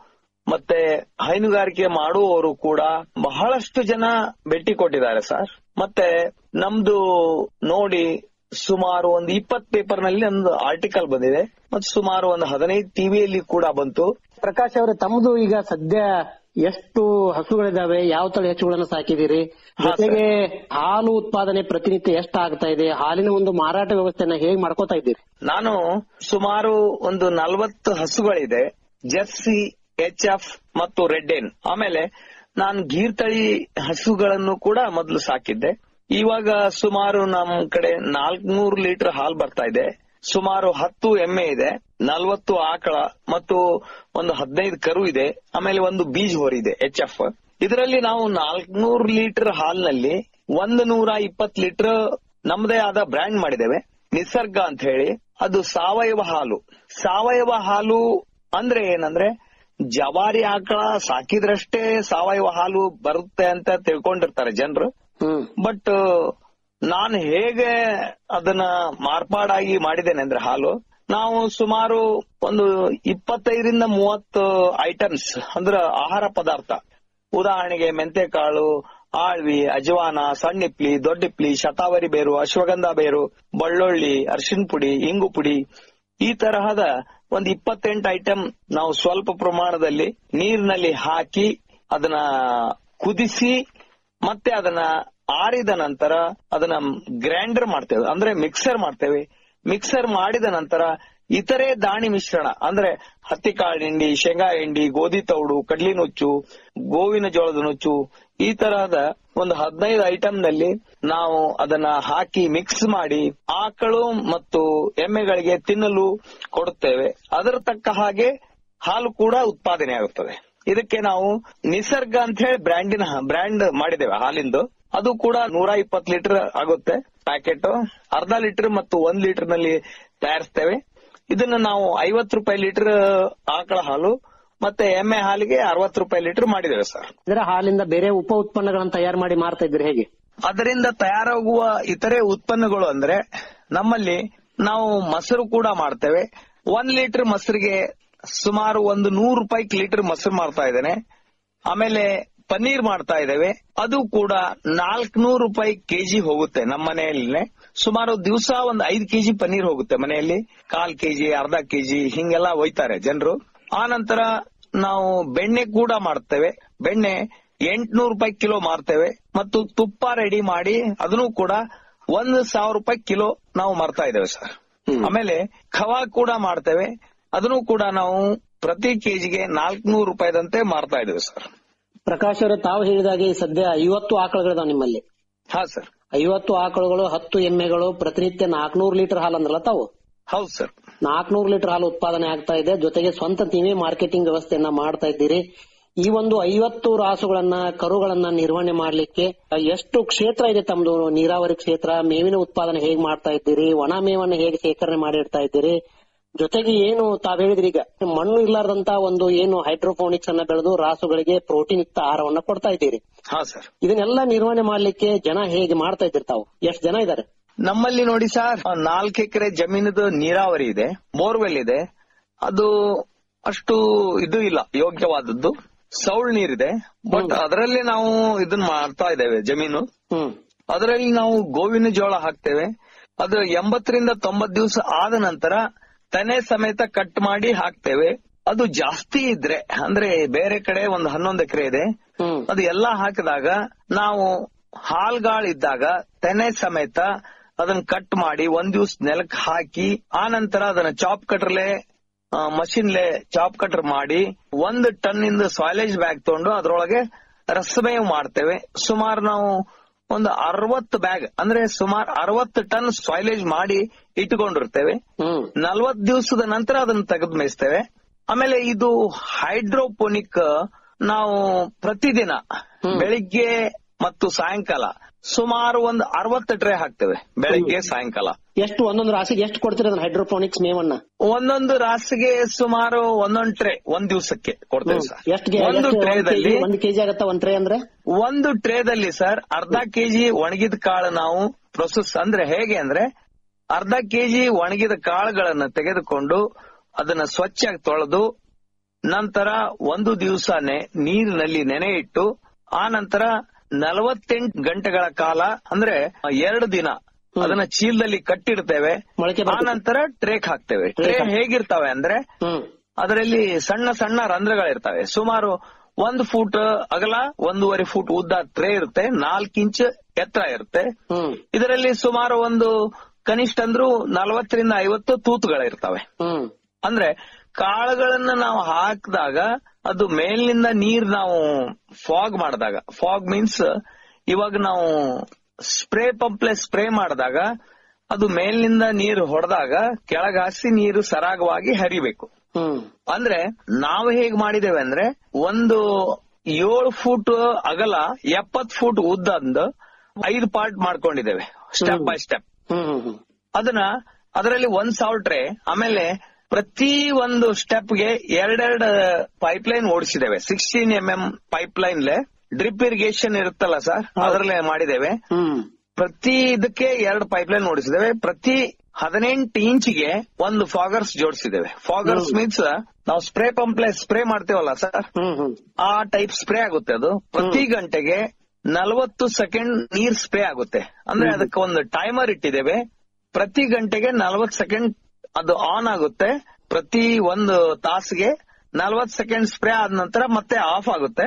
ಮತ್ತೆ ಹೈನುಗಾರಿಕೆ ಮಾಡುವವರು ಕೂಡ ಬಹಳಷ್ಟು ಜನ ಭೇಟಿ ಕೊಟ್ಟಿದ್ದಾರೆ ಸರ್ ಮತ್ತೆ ನಮ್ದು ನೋಡಿ ಸುಮಾರು ಒಂದು ಇಪ್ಪತ್ ಪೇಪರ್ ನಲ್ಲಿ ಒಂದು ಆರ್ಟಿಕಲ್ ಬಂದಿದೆ ಮತ್ತೆ ಸುಮಾರು ಒಂದು ಹದಿನೈದು ಟಿವಿಯಲ್ಲಿ ಕೂಡ ಬಂತು ಪ್ರಕಾಶ್ ಅವರೇ ತಮ್ಮದು ಈಗ ಸದ್ಯ ಎಷ್ಟು ಹಸುಗಳಿದಾವೆ ಯಾವ ತಳಿ ಹಸುಗಳನ್ನ ಸಾಕಿದಿರಿ ಜೊತೆಗೆ ಹಾಲು ಉತ್ಪಾದನೆ ಪ್ರತಿನಿತ್ಯ ಎಷ್ಟು ಆಗ್ತಾ ಇದೆ ಹಾಲಿನ ಒಂದು ಮಾರಾಟ ವ್ಯವಸ್ಥೆಯನ್ನ ಹೇಗ್ ಮಾಡ್ಕೋತಾ ಇದ್ದೀರಿ ನಾನು ಸುಮಾರು ಒಂದು ನಲವತ್ತು ಹಸುಗಳಿದೆ ಜರ್ಸಿ ಎಚ್ ಎಫ್ ಮತ್ತು ರೆಡ್ ಏನ್ ಆಮೇಲೆ ನಾನು ಗೀರ್ ತಳಿ ಹಸುಗಳನ್ನು ಕೂಡ ಮೊದಲು ಸಾಕಿದ್ದೆ ಇವಾಗ ಸುಮಾರು ನಮ್ ಕಡೆ ನಾಲ್ಕನೂರು ಲೀಟರ್ ಹಾಲು ಬರ್ತಾ ಇದೆ ಸುಮಾರು ಹತ್ತು ಎಮ್ಮೆ ಇದೆ ನಲ್ವತ್ತು ಆಕಳ ಮತ್ತು ಒಂದು ಹದಿನೈದು ಕರು ಇದೆ ಆಮೇಲೆ ಒಂದು ಬೀಜ್ ಹೊರ ಇದೆ ಎಚ್ ಎಫ್ ಇದರಲ್ಲಿ ನಾವು ನಾಲ್ಕನೂರು ಲೀಟರ್ ಹಾಲ್ನಲ್ಲಿ ಒಂದು ನೂರ ಇಪ್ಪತ್ತು ಲೀಟರ್ ನಮ್ಮದೇ ಆದ ಬ್ರ್ಯಾಂಡ್ ಮಾಡಿದ್ದೇವೆ ನಿಸರ್ಗ ಅಂತ ಹೇಳಿ ಅದು ಸಾವಯವ ಹಾಲು ಸಾವಯವ ಹಾಲು ಅಂದ್ರೆ ಏನಂದ್ರೆ ಜವಾರಿ ಆಕಳ ಸಾಕಿದ್ರಷ್ಟೇ ಸಾವಯವ ಹಾಲು ಬರುತ್ತೆ ಅಂತ ತಿಳ್ಕೊಂಡಿರ್ತಾರೆ ಜನರು ಬಟ್ ನಾನು ಹೇಗೆ ಅದನ್ನ ಮಾರ್ಪಾಡಾಗಿ ಮಾಡಿದ್ದೇನೆ ಅಂದ್ರೆ ಹಾಲು ನಾವು ಸುಮಾರು ಒಂದು ಇಪ್ಪತ್ತೈದರಿಂದ ಮೂವತ್ತು ಐಟಮ್ಸ್ ಅಂದ್ರೆ ಆಹಾರ ಪದಾರ್ಥ ಉದಾಹರಣೆಗೆ ಮೆಂತೆಕಾಳು ಆಳ್ವಿ ಅಜವಾನ ಸಣ್ಣಿಪ್ಲಿ ದೊಡ್ಡಿಪ್ಲಿ ಶತಾವರಿ ಬೇರು ಅಶ್ವಗಂಧ ಬೇರು ಬೆಳ್ಳುಳ್ಳಿ ಅರಿಶಿನ ಪುಡಿ ಇಂಗು ಪುಡಿ ಈ ತರಹದ ಒಂದು ಇಪ್ಪತ್ತೆಂಟು ಐಟಮ್ ನಾವು ಸ್ವಲ್ಪ ಪ್ರಮಾಣದಲ್ಲಿ ನೀರಿನಲ್ಲಿ ಹಾಕಿ ಅದನ್ನ ಕುದಿಸಿ ಮತ್ತೆ ಅದನ್ನ ಆರಿದ ನಂತರ ಅದನ್ನ ಗ್ರೈಂಡರ್ ಮಾಡ್ತೇವೆ ಅಂದ್ರೆ ಮಿಕ್ಸರ್ ಮಾಡ್ತೇವೆ ಮಿಕ್ಸರ್ ಮಾಡಿದ ನಂತರ ಇತರೆ ದಾಣಿ ಮಿಶ್ರಣ ಅಂದ್ರೆ ಹತ್ತಿ ಕಾಳಿನ ಹಿಂಡಿ ಶೇಂಗಾ ಹಿಂಡಿ ಗೋಧಿ ತೌಡು ಕಡ್ಲಿ ನುಚ್ಚು ಗೋವಿನ ಜೋಳದ ನುಚ್ಚು ಈ ತರಹದ ಒಂದು ಹದಿನೈದು ಐಟಮ್ ನಲ್ಲಿ ನಾವು ಅದನ್ನ ಹಾಕಿ ಮಿಕ್ಸ್ ಮಾಡಿ ಆಕಳು ಮತ್ತು ಎಮ್ಮೆಗಳಿಗೆ ತಿನ್ನಲು ಕೊಡುತ್ತೇವೆ ಅದರ ತಕ್ಕ ಹಾಗೆ ಹಾಲು ಕೂಡ ಉತ್ಪಾದನೆ ಆಗುತ್ತದೆ ಇದಕ್ಕೆ ನಾವು ನಿಸರ್ಗ ಅಂತ ಹೇಳಿ ಬ್ರ್ಯಾಂಡಿನ ಬ್ರ್ಯಾಂಡ್ ಮಾಡಿದ್ದೇವೆ ಹಾಲಿಂದು ಅದು ಕೂಡ ನೂರ ಇಪ್ಪತ್ತು ಲೀಟರ್ ಆಗುತ್ತೆ ಪ್ಯಾಕೆಟ್ ಅರ್ಧ ಲೀಟರ್ ಮತ್ತು ಒಂದ್ ಲೀಟರ್ ನಲ್ಲಿ ತಯಾರಿಸ್ತೇವೆ ಇದನ್ನ ನಾವು ಐವತ್ತು ರೂಪಾಯಿ ಲೀಟರ್ ಆಕಳ ಹಾಲು ಮತ್ತೆ ಎಮ್ಮೆ ಹಾಲಿಗೆ ಅರವತ್ತು ರೂಪಾಯಿ ಲೀಟರ್ ಮಾಡಿದ್ದೇವೆ ಸರ್ ಇದರ ಹಾಲಿಂದ ಬೇರೆ ಉಪ ಉತ್ಪನ್ನಗಳನ್ನ ತಯಾರು ಮಾಡಿ ಮಾರ್ತಾ ಇದ್ರಿ ಹೇಗೆ ಅದರಿಂದ ತಯಾರಾಗುವ ಇತರೆ ಉತ್ಪನ್ನಗಳು ಅಂದ್ರೆ ನಮ್ಮಲ್ಲಿ ನಾವು ಮೊಸರು ಕೂಡ ಮಾಡ್ತೇವೆ ಒಂದ್ ಲೀಟರ್ ಮೊಸರಿಗೆ ಸುಮಾರು ಒಂದು ನೂರು ರೂಪಾಯಿ ಲೀಟರ್ ಮೊಸರು ಮಾಡ್ತಾ ಇದ್ದೇನೆ ಆಮೇಲೆ ಪನ್ನೀರ್ ಮಾಡ್ತಾ ಇದ್ದೇವೆ ಅದು ಕೂಡ ನಾಲ್ಕನೂರು ರೂಪಾಯಿ ಕೆಜಿ ಹೋಗುತ್ತೆ ನಮ್ಮ ಮನೆಯಲ್ಲೇ ಸುಮಾರು ದಿವಸ ಒಂದು ಐದು ಕೆಜಿ ಪನ್ನೀರ್ ಹೋಗುತ್ತೆ ಮನೆಯಲ್ಲಿ ಕಾಲ್ ಕೆಜಿ ಅರ್ಧ ಕೆಜಿ ಹಿಂಗೆಲ್ಲ ಒಯ್ತಾರೆ ಜನರು ಆ ನಂತರ ನಾವು ಬೆಣ್ಣೆ ಕೂಡ ಮಾಡ್ತೇವೆ ಬೆಣ್ಣೆ ಎಂಟ್ನೂರು ರೂಪಾಯಿ ಕಿಲೋ ಮಾರ್ತೇವೆ ಮತ್ತು ತುಪ್ಪ ರೆಡಿ ಮಾಡಿ ಅದನ್ನು ಕೂಡ ಒಂದು ಸಾವಿರ ರೂಪಾಯಿ ಕಿಲೋ ನಾವು ಮಾರ್ತಾ ಇದ್ದೇವೆ ಸರ್ ಆಮೇಲೆ ಖವಾ ಕೂಡ ಮಾಡ್ತೇವೆ ಅದನ್ನು ಕೂಡ ನಾವು ಪ್ರತಿ ಕೆಜಿಗೆ ನಾಲ್ಕನೂರು ರೂಪಾಯಿದಂತೆ ಮಾರ್ತಾ ಇದ್ದೇವೆ ಸರ್ ಪ್ರಕಾಶ್ ಅವರೇ ತಾವು ಹೇಳಿದಾಗೆ ಈ ಸದ್ಯ ಐವತ್ತು ಆಕಳುಗಳಿದಾವೆ ನಿಮ್ಮಲ್ಲಿ ಹಾ ಸರ್ ಐವತ್ತು ಆಕಳುಗಳು ಹತ್ತು ಎಮ್ಮೆಗಳು ಪ್ರತಿನಿತ್ಯ ನಾಲ್ಕನೂರು ಲೀಟರ್ ಹಾಲು ಅಂದ್ರಲ್ಲ ತಾವು ಹೌದು ಸರ್ ನಾಲ್ಕನೂರು ಲೀಟರ್ ಹಾಲು ಉತ್ಪಾದನೆ ಆಗ್ತಾ ಇದೆ ಜೊತೆಗೆ ಸ್ವಂತ ನೀವೇ ಮಾರ್ಕೆಟಿಂಗ್ ವ್ಯವಸ್ಥೆಯನ್ನ ಮಾಡ್ತಾ ಇದ್ದೀರಿ ಈ ಒಂದು ಐವತ್ತು ರಾಸುಗಳನ್ನ ಕರುಗಳನ್ನ ನಿರ್ವಹಣೆ ಮಾಡ್ಲಿಕ್ಕೆ ಎಷ್ಟು ಕ್ಷೇತ್ರ ಇದೆ ತಮ್ದು ನೀರಾವರಿ ಕ್ಷೇತ್ರ ಮೇವಿನ ಉತ್ಪಾದನೆ ಹೇಗ್ ಮಾಡ್ತಾ ಇದ್ದೀರಿ ಒಣ ಮೇವನ್ನ ಹೇಗೆ ಶೇಖರಣೆ ಮಾಡಿಡ್ತಾ ಇದ್ದೀರಿ ಜೊತೆಗೆ ಏನು ತಾವ್ ಹೇಳಿದ್ರಿ ಈಗ ಮಣ್ಣು ಇಲ್ಲಾರ್ದಂತ ಒಂದು ಏನು ಹೈಡ್ರೋಫೋನಿಕ್ಸ್ ಅನ್ನ ಬೆಳೆದು ರಾಸುಗಳಿಗೆ ಪ್ರೋಟೀನ್ ಯುಕ್ತ ಆಹಾರವನ್ನ ಕೊಡ್ತಾ ಇದ್ದೀರಿ ಹಾ ಸರ್ ಇದನ್ನೆಲ್ಲ ನಿರ್ವಹಣೆ ಮಾಡ್ಲಿಕ್ಕೆ ಜನ ಹೇಗೆ ಮಾಡ್ತಾ ಇದ್ದೀರಿ ತಾವು ಎಷ್ಟು ಜನ ಇದ್ದಾರೆ ನಮ್ಮಲ್ಲಿ ನೋಡಿ ಸರ್ ನಾಲ್ಕು ಎಕರೆ ಜಮೀನದು ನೀರಾವರಿ ಇದೆ ಬೋರ್ವೆಲ್ ಇದೆ ಅದು ಅಷ್ಟು ಇದು ಇಲ್ಲ ಯೋಗ್ಯವಾದದ್ದು ಸೌಳ್ ನೀರಿದೆ ಬಟ್ ಅದರಲ್ಲಿ ನಾವು ಇದನ್ನ ಮಾಡ್ತಾ ಇದ್ದೇವೆ ಜಮೀನು ಅದರಲ್ಲಿ ನಾವು ಗೋವಿನ ಜೋಳ ಹಾಕ್ತೇವೆ ಅದು ಎಂಬತ್ತರಿಂದ ತೊಂಬತ್ ದಿವಸ ಆದ ನಂತರ ತೆನೆ ಸಮೇತ ಕಟ್ ಮಾಡಿ ಹಾಕ್ತೇವೆ ಅದು ಜಾಸ್ತಿ ಇದ್ರೆ ಅಂದ್ರೆ ಬೇರೆ ಕಡೆ ಒಂದು ಹನ್ನೊಂದು ಎಕರೆ ಇದೆ ಅದು ಎಲ್ಲಾ ಹಾಕಿದಾಗ ನಾವು ಹಾಲ್ಗಾಳಿದ್ದಾಗ ತೆನೆ ಸಮೇತ ಅದನ್ನ ಕಟ್ ಮಾಡಿ ಒಂದ್ ದಿವ್ಸ ನೆಲಕ್ಕೆ ಹಾಕಿ ಆ ನಂತರ ಅದನ್ನ ಚಾಪ್ ಕಟ್ರಲೆ ಮಷಿನ್ಲೆ ಚಾಪ್ ಕಟರ್ ಮಾಡಿ ಒಂದು ಟನ್ ಇಂದ ಸಾಯ್ಲೇಜ್ ಬ್ಯಾಗ್ ತಗೊಂಡು ಅದ್ರೊಳಗೆ ರಸಮೇವ್ ಮಾಡ್ತೇವೆ ಸುಮಾರು ನಾವು ಒಂದು ಅರವತ್ತು ಬ್ಯಾಗ್ ಅಂದ್ರೆ ಸುಮಾರು ಅರವತ್ತು ಟನ್ ಸಾಯ್ಲೇಜ್ ಮಾಡಿ ಇಟ್ಟುಕೊಂಡಿರ್ತೇವೆ ನಲ್ವತ್ ದಿವಸದ ನಂತರ ಅದನ್ನ ತೆಗೆದು ಮೇಯಿಸ್ತೇವೆ ಆಮೇಲೆ ಇದು ಹೈಡ್ರೋಪೋನಿಕ್ ನಾವು ಪ್ರತಿದಿನ ಬೆಳಿಗ್ಗೆ ಮತ್ತು ಸಾಯಂಕಾಲ ಸುಮಾರು ಒಂದು ಅರವತ್ತು ಟ್ರೇ ಹಾಕ್ತೇವೆ ಬೆಳಿಗ್ಗೆ ಸಾಯಂಕಾಲ ಎಷ್ಟು ಒಂದೊಂದು ರಾಶಿಗೆ ಎಷ್ಟು ಕೊಡ್ತೀರಿ ಅದನ್ನ ಹೈಡ್ರೋಫೋನಿಕ್ಸ್ ಮೇವನ್ನ ಒಂದೊಂದು ರಾಸಿಗೆ ಸುಮಾರು ಒಂದೊಂದು ಟ್ರೇ ಒಂದ್ ದಿವಸಕ್ಕೆ ಕೊಡ್ತೇವೆ ಸರ್ ಎಷ್ಟು ಒಂದು ಟ್ರೇದಲ್ಲಿ ಒಂದು ಕೆಜಿ ಆಗತ್ತ ಒಂದ್ ಟ್ರೇ ಅಂದ್ರೆ ಒಂದು ಟ್ರೇದಲ್ಲಿ ಸರ್ ಅರ್ಧ ಕೆಜಿ ಒಣಗಿದ ಕಾಳು ನಾವು ಪ್ರೊಸೆಸ್ ಅಂದ್ರೆ ಹೇಗೆ ಅಂದ್ರೆ ಅರ್ಧ ಕೆಜಿ ಒಣಗಿದ ಕಾಳುಗಳನ್ನ ತೆಗೆದುಕೊಂಡು ಅದನ್ನ ಸ್ವಚ್ಛಾಗಿ ತೊಳೆದು ನಂತರ ಒಂದು ದಿವಸನೆ ನೀರಿನಲ್ಲಿ ನೆನೆ ಇಟ್ಟು ಆ ನಂತರ ನಲವತ್ತೆಂಟು ಗಂಟೆಗಳ ಕಾಲ ಅಂದ್ರೆ ಎರಡು ದಿನ ಅದನ್ನ ಚೀಲದಲ್ಲಿ ಕಟ್ಟಿರ್ತೇವೆ ಆ ನಂತರ ಟ್ರೇಕ್ ಹಾಕ್ತೇವೆ ಟ್ರೇ ಹೇಗಿರ್ತವೆ ಅಂದ್ರೆ ಅದರಲ್ಲಿ ಸಣ್ಣ ಸಣ್ಣ ರಂಧ್ರಗಳಿರ್ತವೆ ಸುಮಾರು ಒಂದು ಫೂಟ್ ಅಗಲ ಒಂದೂವರೆ ಫೂಟ್ ಉದ್ದ ಟ್ರೇ ಇರುತ್ತೆ ನಾಲ್ಕು ಇಂಚ್ ಎತ್ತರ ಇರುತ್ತೆ ಇದರಲ್ಲಿ ಸುಮಾರು ಒಂದು ಕನಿಷ್ಠ ಅಂದ್ರೂ ನಲವತ್ತರಿಂದ ಐವತ್ತು ತೂತುಗಳಿರ್ತವೆ ಅಂದ್ರೆ ಕಾಳುಗಳನ್ನ ನಾವು ಹಾಕಿದಾಗ ಅದು ಮೇಲಿನಿಂದ ನೀರ್ ನಾವು ಫಾಗ್ ಮಾಡಿದಾಗ ಫಾಗ್ ಮೀನ್ಸ್ ಇವಾಗ ನಾವು ಸ್ಪ್ರೇ ಪಂಪ್ಲೆ ಸ್ಪ್ರೇ ಮಾಡಿದಾಗ ಅದು ಮೇಲಿನಿಂದ ನೀರು ಹೊಡೆದಾಗ ಕೆಳಗೆ ಹಾಸಿ ನೀರು ಸರಾಗವಾಗಿ ಹರಿಬೇಕು ಅಂದ್ರೆ ನಾವು ಹೇಗ್ ಮಾಡಿದ್ದೇವೆ ಅಂದ್ರೆ ಒಂದು ಏಳು ಫೂಟ್ ಅಗಲ ಎಪ್ಪತ್ ಫೂಟ್ ಉದ್ದಂದು ಐದು ಪಾರ್ಟ್ ಮಾಡ್ಕೊಂಡಿದ್ದೇವೆ ಸ್ಟೆಪ್ ಬೈ ಸ್ಟೆಪ್ ಅದನ್ನ ಅದರಲ್ಲಿ ಒಂದ್ ಸಾವಿರ ಟ್ರೇ ಆಮೇಲೆ ಪ್ರತಿ ಒಂದು ಸ್ಟೆಪ್ಗೆ ಎರಡೆರಡು ಪೈಪ್ ಲೈನ್ ಓಡಿಸಿದ್ದೇವೆ sixteen M M pipe line drip irrigation ಇರುತ್ತಲ್ಲ ಸರ್ ಅದರಲ್ಲೇ ಮಾಡಿದ್ದೇವೆ ಪ್ರತಿ ಇದಕ್ಕೆ ಎರಡು ಪೈಪ್ ಲೈನ್ ಓಡಿಸಿದ್ದೇವೆ ಪ್ರತಿ ಹದಿನೆಂಟು ಇಂಚಿಗೆ ಒಂದು ಫಾಗರ್ಸ್ ಜೋಡಿಸಿದ್ದೇವೆ ಫಾಗರ್ಸ್ ಮೀನ್ಸ್ ನಾವು ಸ್ಪ್ರೇ ಪಂಪ್ಲೆ ಸ್ಪ್ರೇ ಮಾಡ್ತೇವಲ್ಲ ಸರ್ ಆ ಟೈಪ್ ಸ್ಪ್ರೇ ಆಗುತ್ತೆ ಅದು ಪ್ರತಿ ಗಂಟೆಗೆ ನಲವತ್ತು ಸೆಕೆಂಡ್ ನೀರ್ ಸ್ಪ್ರೇ ಆಗುತ್ತೆ ಅಂದ್ರೆ ಅದಕ್ಕೆ ಒಂದು ಟೈಮರ್ ಇಟ್ಟಿದ್ದೇವೆ ಪ್ರತಿ ಗಂಟೆಗೆ ನಲವತ್ತು ಸೆಕೆಂಡ್ ಅದು ಆನ್ ಆಗುತ್ತೆ ಪ್ರತಿ ಒಂದು ತಾಸಿಗೆ ನಲವತ್ತು ಸೆಕೆಂಡ್ ಸ್ಪ್ರೇ ಆದ ನಂತರ ಮತ್ತೆ ಆಫ್ ಆಗುತ್ತೆ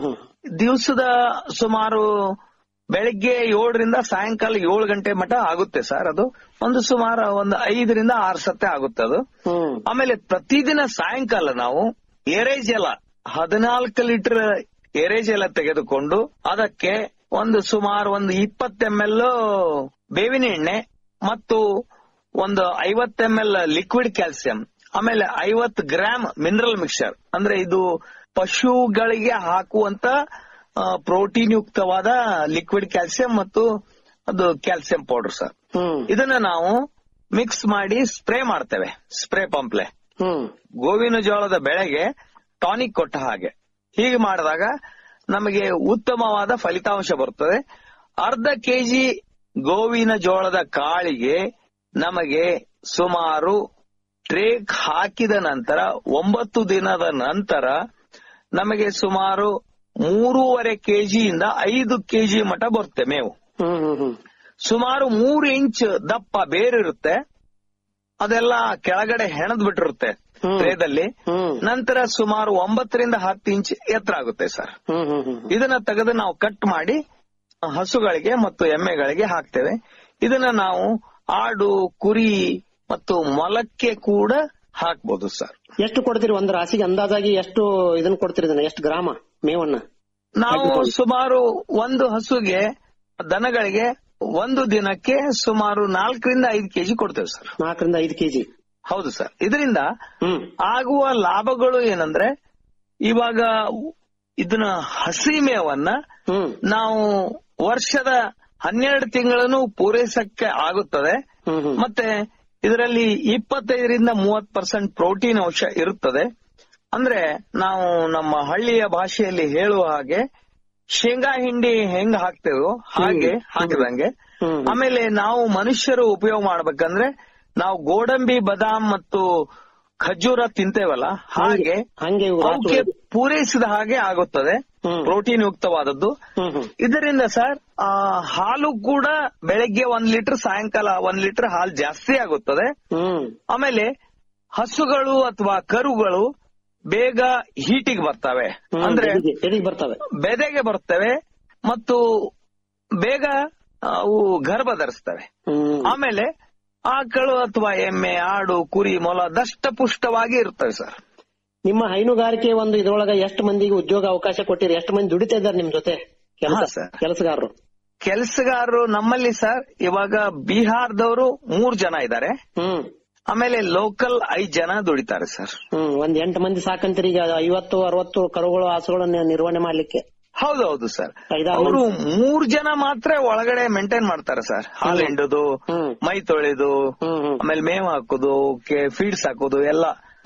ದಿವಸದ ಸುಮಾರು ಬೆಳಿಗ್ಗೆ ಏಳರಿಂದ ಸಾಯಂಕಾಲ ಏಳು ಗಂಟೆ ಮಟ ಆಗುತ್ತೆ ಸರ್ ಅದು ಒಂದು ಸುಮಾರು ಒಂದು ಐದರಿಂದ ಆರು ಸತ್ತೆ ಆಗುತ್ತೆ ಅದು ಆಮೇಲೆ ಪ್ರತಿದಿನ ಸಾಯಂಕಾಲ ನಾವು ಎರೇಜಲ ಹದಿನಾಲ್ಕು ಲೀಟರ್ ಎರೇಜಲ ತೆಗೆದುಕೊಂಡು ಅದಕ್ಕೆ ಒಂದು ಸುಮಾರು ಒಂದು ಇಪ್ಪತ್ತು ಎಂ ಎಲ್ ಬೇವಿನ ಎಣ್ಣೆ ಮತ್ತು ಒಂದು ಐವತ್ತು ಎಂ ಎಲ್ ಲಿಕ್ವಿಡ್ ಕ್ಯಾಲ್ಸಿಯಂ ಆಮೇಲೆ ಐವತ್ತು ಗ್ರಾಮ್ ಮಿನರಲ್ ಮಿಕ್ಸರ್ ಅಂದ್ರೆ ಇದು ಪಶುಗಳಿಗೆ ಹಾಕುವಂತ ಪ್ರೋಟೀನ್ ಯುಕ್ತವಾದ ಲಿಕ್ವಿಡ್ ಕ್ಯಾಲ್ಸಿಯಂ ಮತ್ತು ಅದು ಕ್ಯಾಲ್ಸಿಯಂ ಪೌಡರ್ ಸರ್ ಇದನ್ನ ನಾವು ಮಿಕ್ಸ್ ಮಾಡಿ ಸ್ಪ್ರೇ ಮಾಡ್ತೇವೆ ಸ್ಪ್ರೇ ಪಂಪ್ಲೆ ಗೋವಿನ ಜೋಳದ ಬೆಳೆಗೆ ಟಾನಿಕ್ ಕೊಟ್ಟ ಹಾಗೆ ಹೀಗೆ ಮಾಡಿದಾಗ ನಮಗೆ ಉತ್ತಮವಾದ ಫಲಿತಾಂಶ ಬರುತ್ತದೆ ಅರ್ಧ ಕೆಜಿ ಗೋವಿನ ಜೋಳದ ಕಾಳಿಗೆ ನಮಗೆ ಸುಮಾರು ಟ್ರೇಕ್ ಹಾಕಿದ ನಂತರ ಒಂಬತ್ತು ದಿನದ ನಂತರ ನಮಗೆ ಸುಮಾರು ಮೂರುವರೆ ಕೆಜಿಯಿಂದ ಐದು ಕೆಜಿ ಮಟ ಬರುತ್ತೆ ಮೇವು ಸುಮಾರು ಮೂರು ಇಂಚ್ ದಪ್ಪ ಬೇರಿರುತ್ತೆ ಅದೆಲ್ಲ ಕೆಳಗಡೆ ಹೆಣದ್ ಬಿಟ್ಟಿರುತ್ತೆ ಟ್ರೇದಲ್ಲಿ ನಂತರ ಸುಮಾರು ಒಂಬತ್ತರಿಂದ ಹತ್ತು ಇಂಚ್ ಎತ್ತರ ಆಗುತ್ತೆ ಸರ್ ಇದನ್ನ ತೆಗೆದು ನಾವು ಕಟ್ ಮಾಡಿ ಹಸುಗಳಿಗೆ ಮತ್ತು ಎಮ್ಮೆಗಳಿಗೆ ಹಾಕ್ತೇವೆ ಇದನ್ನ ನಾವು ಆಡು ಕುರಿ ಮತ್ತು ಮೊಲಕ್ಕೆ ಕೂಡ ಹಾಕ್ಬೋದು ಸರ್ ಎಷ್ಟು ಕೊಡ್ತೀರಿ ಒಂದು ರಾಸಿಗೆ ಅಂದಾಜಾಗಿ ಎಷ್ಟು ಇದನ್ನ ಕೊಡ್ತೀರಿ ಇದನ್ನ ಎಷ್ಟು ಗ್ರಾಮ ಮೇವನ್ನ ನಾವು ಸುಮಾರು ಒಂದು ಹಸುಗೆ ದನಗಳಿಗೆ ಒಂದು ದಿನಕ್ಕೆ ಸುಮಾರು ನಾಲ್ಕರಿಂದ ಐದು ಕೆಜಿ ಕೊಡ್ತೇವೆ ಸರ್ ನಾಲ್ಕರಿಂದ ಐದು ಕೆಜಿ ಹೌದು ಸರ್ ಇದರಿಂದ ಆಗುವ ಲಾಭಗಳು ಏನಂದ್ರೆ ಇವಾಗ ಇದನ್ನ ಹಸಿ ಮೇವನ್ನ ನಾವು ವರ್ಷದ ಹನ್ನೆರಡು ತಿಂಗಳನ್ನು ಪೂರೈಸಕ್ಕೆ ಆಗುತ್ತದೆ ಮತ್ತೆ ಇದರಲ್ಲಿ ಇಪ್ಪತ್ತೈದರಿಂದ ಮೂವತ್ ಪರ್ಸೆಂಟ್ ಪ್ರೋಟೀನ್ ಅಂಶ ಇರುತ್ತದೆ ಅಂದ್ರೆ ನಾವು ನಮ್ಮ ಹಳ್ಳಿಯ ಭಾಷೆಯಲ್ಲಿ ಹೇಳುವ ಹಾಗೆ ಶೇಂಗಾ ಹಿಂಡಿ ಹೆಂಗ್ ಹಾಕ್ತೇವೋ ಹಾಗೆ ಹಾಕಿದಂಗೆ ಆಮೇಲೆ ನಾವು ಮನುಷ್ಯರು ಉಪಯೋಗ ಮಾಡ್ಬೇಕಂದ್ರೆ ನಾವು ಗೋಡಂಬಿ ಬಾದಾಮ್ ಮತ್ತು ಖರ್ಜೂರ ತಿಂತೇವಲ್ಲ ಹಾಗೆ ಹಂಗೆ ಅವಕ್ಕೆ ಪೂರೈಸಿದ ಹಾಗೆ ಆಗುತ್ತದೆ ಪ್ರೋಟೀನ್ ಯುಕ್ತವಾದದ್ದು ಇದರಿಂದ ಸರ್ ಆ, ಹಾಲು ಕೂಡ ಬೆಳಗ್ಗೆ ಒಂದ್ ಲೀಟರ್ ಸಾಯಂಕಾಲ ಒಂದ್ ಲೀಟರ್ ಹಾಲು ಜಾಸ್ತಿ ಆಗುತ್ತದೆ ಆಮೇಲೆ ಹಸುಗಳು ಅಥವಾ ಕರುಗಳು ಬೇಗ ಹೀಟಿಗೆ ಬರ್ತವೆ ಅಂದ್ರೆ ಎದಿಗೆ ಬರ್ತವೆ ಬೆದೆಗೆ ಬರ್ತವೆ ಮತ್ತು ಬೇಗ ಅವು ಗರ್ಭ ಧರಿಸ್ತವೆ ಆಮೇಲೆ ಆಕಳು ಅಥವಾ ಎಮ್ಮೆ ಆಡು ಕುರಿ ಮೊಲ ದಷ್ಟಪುಷ್ಟವಾಗಿ ಇರ್ತವೆ ಸರ್ ನಿಮ್ಮ ಹೈನುಗಾರಿಕೆ ಒಂದು ಇದ್ರೊಳಗ ಎಷ್ಟು ಮಂದಿಗೆ ಉದ್ಯೋಗ ಅವಕಾಶ ಕೊಟ್ಟಿರಿ ಎಷ್ಟು ಮಂದಿ ದುಡಿತಾ ಇದ್ದಾರೆ ನಿಮ್ ಜೊತೆ ಹಾ, ಸರ್. ಕೆಲಸಗಾರರು ಕೆಲಸಗಾರರು ನಮ್ಮಲ್ಲಿ ಸರ್ ಇವಾಗ ಬಿಹಾರದವರು ಮೂರ್ ಜನ ಇದ್ದಾರೆ ಆಮೇಲೆ ಲೋಕಲ್ ಐದ್ ಜನ ದುಡಿತಾರೆ ಸರ್ ಹ್ಮ್ ಒಂದ್ ಎಂಟು ಮಂದಿ ಸಾಕಂತೀರಿ ಈಗ ಐವತ್ತು ಅರವತ್ತು ಕರುಗಳು ಹಸುಗಳನ್ನ ನಿರ್ವಹಣೆ ಮಾಡ್ಲಿಕ್ಕೆ ಹೌದೌದು ಸರ್ ಐದಾರು ಅವರು ಮೂರ್ ಜನ ಮಾತ್ರ ಒಳಗಡೆ ಮೇಂಟೈನ್ ಮಾಡ್ತಾರೆ ಸರ್ ಹಾಲು ಹಿಂಡುದು ಮೈ ತೊಳೆದು ಆಮೇಲೆ ಮೇವು ಹಾಕೋದು ಫೀಡ್ಸ್ ಹಾಕೋದು ಎಲ್ಲ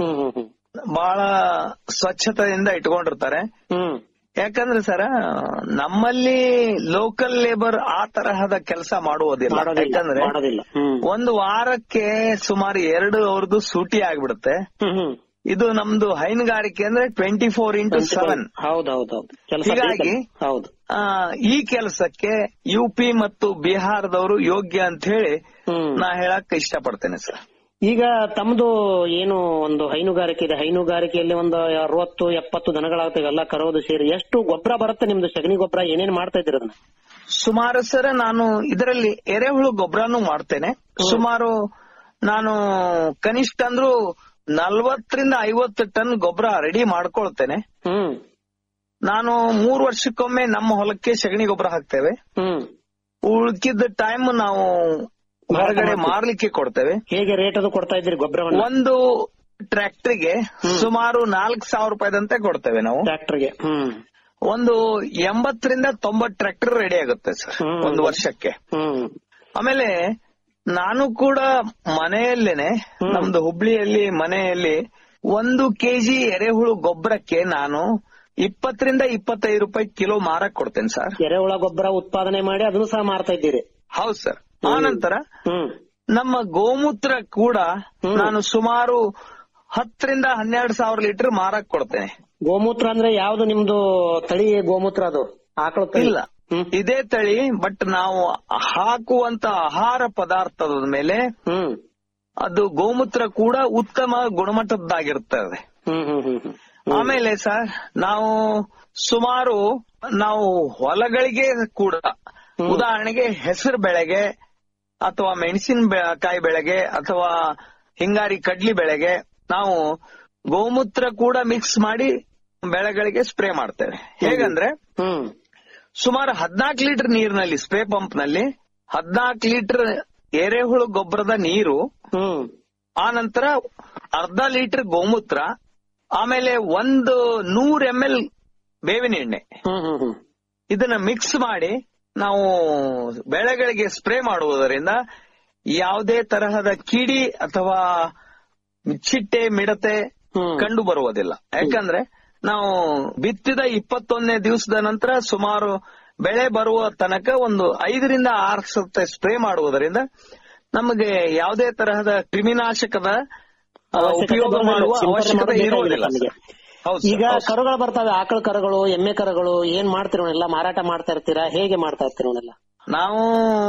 ಬಹಳ ಸ್ವಚ್ಛತೆಯಿಂದ ಇಟ್ಕೊಂಡಿರ್ತಾರೆ ಯಾಕಂದ್ರೆ ಸರ್ ನಮ್ಮಲ್ಲಿ ಲೋಕಲ್ ಲೇಬರ್ ಆ ತರಹದ ಕೆಲಸ ಮಾಡುವುದಿಲ್ಲ ಮಾಡೋದಿಲ್ಲ, ಯಾಕಂದ್ರೆ ಮಾಡೋದಿಲ್ಲ. ಹ್ಮ್. ಒಂದು ವಾರಕ್ಕೆ ಸುಮಾರು ಎರಡು ಅವ್ರದ್ದು ಸೂಟಿ ಆಗ್ಬಿಡುತ್ತೆ ಇದು ನಮ್ದು ಹೈನುಗಾರಿಕೆ ಅಂದ್ರೆ ಟ್ವೆಂಟಿ ಫೋರ್ ಇಂಟು ಸೆವೆನ್ ಹೌದೌದೌದು ಕೆಲಸ ಹೀಗಾಗಿ ಹೌದು ಆ, ಈ ಕೆಲಸಕ್ಕೆ ಯು ಪಿ ಮತ್ತು ಬಿಹಾರದವರು ಯೋಗ್ಯ ಅಂತ ಹೇಳಿ ನಾ ಹೇಳಕ್ ಇಷ್ಟಪಡ್ತೇನೆ ಸರ್ ಈಗ ತಮ್ದು ಏನು ಒಂದು ಹೈನುಗಾರಿಕೆ ಇದೆ ಹೈನುಗಾರಿಕೆಯಲ್ಲಿ ಒಂದು ಅರವತ್ತು ಎಪ್ಪತ್ತು ದನಗಳಾಗ್ತವೆ ಎಲ್ಲ ಕರೋದು ಸೇರಿ ಎಷ್ಟು ಗೊಬ್ಬರ ಬರುತ್ತೆ ನಿಮ್ದು ಸಗಣಿ ಗೊಬ್ಬರ ಏನೇನ್ ಮಾಡ್ತಾ ಇದ್ದೀರಿ ಅದನ್ನ ಸುಮಾರು ಸರ್ ನಾನು ಇದರಲ್ಲಿ ಎರೆಹುಳು ಗೊಬ್ಬರನು ಮಾಡ್ತೇನೆ ಸುಮಾರು ನಾನು ಕನಿಷ್ಠ ಅಂದ್ರೂ ನಲ್ವತ್ತರಿಂದ ಐವತ್ತು ಟನ್ ಗೊಬ್ಬರ ರೆಡಿ ಮಾಡ್ಕೊಳ್ತೇನೆ ಹ್ಮ್ ನಾನು ಮೂರ್ ವರ್ಷಕ್ಕೊಮ್ಮೆ ನಮ್ಮ ಹೊಲಕ್ಕೆ ಸಗಣಿ ಗೊಬ್ಬರ ಹಾಕ್ತೇವೆ ಹ್ಮ್ ಉಳ್ಕಿದ ಟೈಮ್ ನಾವು ಹೊರಗಡೆ ಮಾರ್ಲಿಕ್ಕೆ ಕೊಡ್ತೇವೆ ಹೇಗೆ ರೇಟ್ ಅದು ಕೊಡ್ತಾ ಇದ್ದೀರಿ ಗೊಬ್ಬರವನ್ನ ಒಂದು ಟ್ರ್ಯಾಕ್ಟರ್ಗೆ ಸುಮಾರು ನಾಲ್ಕು ಸಾವಿರ ರೂಪಾಯಿದಂತೆ ಕೊಡ್ತೇವೆ ನಾವು ಟ್ರ್ಯಾಕ್ಟರ್ಗೆ ಹ್ಮ್ ಒಂದು ಎಂಬತ್ತರಿಂದ ತೊಂಬತ್ ಟ್ರ್ಯಾಕ್ಟರ್ ರೆಡಿ ಆಗುತ್ತೆ ಸರ್ ಒಂದು ವರ್ಷಕ್ಕೆ ಹ್ಮ್ ಆಮೇಲೆ ನಾನು ಕೂಡ ಮನೆಯಲ್ಲೇನೆ ನಮ್ದು ಹುಬ್ಳಿಯಲ್ಲಿ ಮನೆಯಲ್ಲಿ ಒಂದು ಕೆಜಿ ಎರೆಹುಳು ಗೊಬ್ಬರಕ್ಕೆ ನಾನು ಇಪ್ಪತ್ತರಿಂದ ಇಪ್ಪತ್ತೈದು ರೂಪಾಯಿ ಕಿಲೋ ಮಾರಕ್ ಕೊಡ್ತೇನೆ ಸರ್ ಎರೆಹುಳ ಗೊಬ್ಬರ ಉತ್ಪಾದನೆ ಮಾಡಿ ಅದನ್ನು ಸಹ ಮಾರ್ತಾ ಇದ್ದೀರಿ ಹೌದು ಸರ್ ಆನಂತರ ನಮ್ಮ ಗೋಮೂತ್ರ ಕೂಡ ನಾನು ಸುಮಾರು ಹತ್ತರಿಂದ ಹನ್ನೆರಡು ಸಾವಿರ ಲೀಟರ್ ಮಾರಕ್ ಕೊಡ್ತೇನೆ ಗೋಮೂತ್ರ ಅಂದ್ರೆ ಯಾವ್ದು ನಿಮ್ದು ತಳಿ ಗೋಮೂತ್ರ ಅದು ಆಕಳ ತಳಿ ಇಲ್ಲ ಇದೇ ತಳಿ ಬಟ್ ನಾವು ಹಾಕುವಂತ ಆಹಾರ ಪದಾರ್ಥದ ಮೇಲೆ ಅದು ಗೋಮೂತ್ರ ಕೂಡ ಉತ್ತಮ ಗುಣಮಟ್ಟದ್ದಾಗಿರ್ತದೆ ಹ್ಮ್ ಹ್ಮ್ ಹ್ಮ್ ಹ್ಮ್ ಆಮೇಲೆ ಸರ್ ನಾವು ಸುಮಾರು ನಾವು ಹೊಲಗಳಿಗೆ ಕೂಡ ಉದಾಹರಣೆಗೆ ಹೆಸರು ಬೆಳೆಗೆ ಅಥವಾ ಮೆಣಸಿನ ಕಾಯಿ ಬೆಳೆಗೆ ಅಥವಾ ಹಿಂಗಾರಿ ಕಡ್ಲಿ ಬೆಳೆಗೆ ನಾವು ಗೋಮೂತ್ರ ಕೂಡ ಮಿಕ್ಸ್ ಮಾಡಿ ಬೆಳೆಗಳಿಗೆ ಸ್ಪ್ರೇ ಮಾಡ್ತೇವೆ ಹೇಗಂದ್ರೆ ಸುಮಾರು ಹದ್ನಾಲ್ಕು ಲೀಟರ್ ನೀರಿನಲ್ಲಿ ಸ್ಪ್ರೇ ಪಂಪ್ ನಲ್ಲಿ ಹದ್ನಾಲ್ಕು ಲೀಟರ್ ಎರೆಹುಳು ಗೊಬ್ಬರದ ನೀರು ಆ ನಂತರ ಅರ್ಧ ಲೀಟರ್ ಗೋಮೂತ್ರ ಆಮೇಲೆ ಒಂದು ನೂರ್ ಎಂ ಎಲ್ ಬೇವಿನ ಎಣ್ಣೆ ಇದನ್ನ ಮಿಕ್ಸ್ ಮಾಡಿ ನಾವು ಬೆಳೆಗಳಿಗೆ ಸ್ಪ್ರೇ ಮಾಡುವುದರಿಂದ ಯಾವುದೇ ತರಹದ ಕಿಡಿ ಅಥವಾ ಚಿಟ್ಟೆ ಮಿಡತೆ ಕಂಡು ಬರುವುದಿಲ್ಲ ಯಾಕಂದ್ರೆ ನಾವು ಬಿತ್ತಿದ ಇಪ್ಪತ್ತೊಂದನೇ ದಿವಸದ ನಂತರ ಸುಮಾರು ಬೆಳೆ ಬರುವ ತನಕ ಒಂದು ಐದರಿಂದ ಆರು ಸತ ಸ್ಪ್ರೇ ಮಾಡುವುದರಿಂದ ನಮಗೆ ಯಾವುದೇ ತರಹದ ಕ್ರಿಮಿನಾಶಕದ ಆ, ಉಪಯೋಗ ಮಾಡುವ ಅವಶ್ಯಕತೆ ಇರುವುದಿಲ್ಲ ಸರ್. ಹೌದು ಸರ್, ಈಗ ಹೌದು ಸರ್. ಕರುಗಳು ಬರ್ತಾವೆ ಆಕಳ ಕರುಗಳು ಎಮ್ಮೆ ಕರುಗಳು ಏನ್ ಮಾಡ್ತೀರಿ ಅವನ್ನೆಲ್ಲ ಮಾರಾಟ ಮಾಡ್ತಾ ಇರ್ತೀರಾ ಹೇಗೆ ಮಾಡ್ತಾ ಇರ್ತೀರಿ ಅವನ್ನೆಲ್ಲ ನಾವು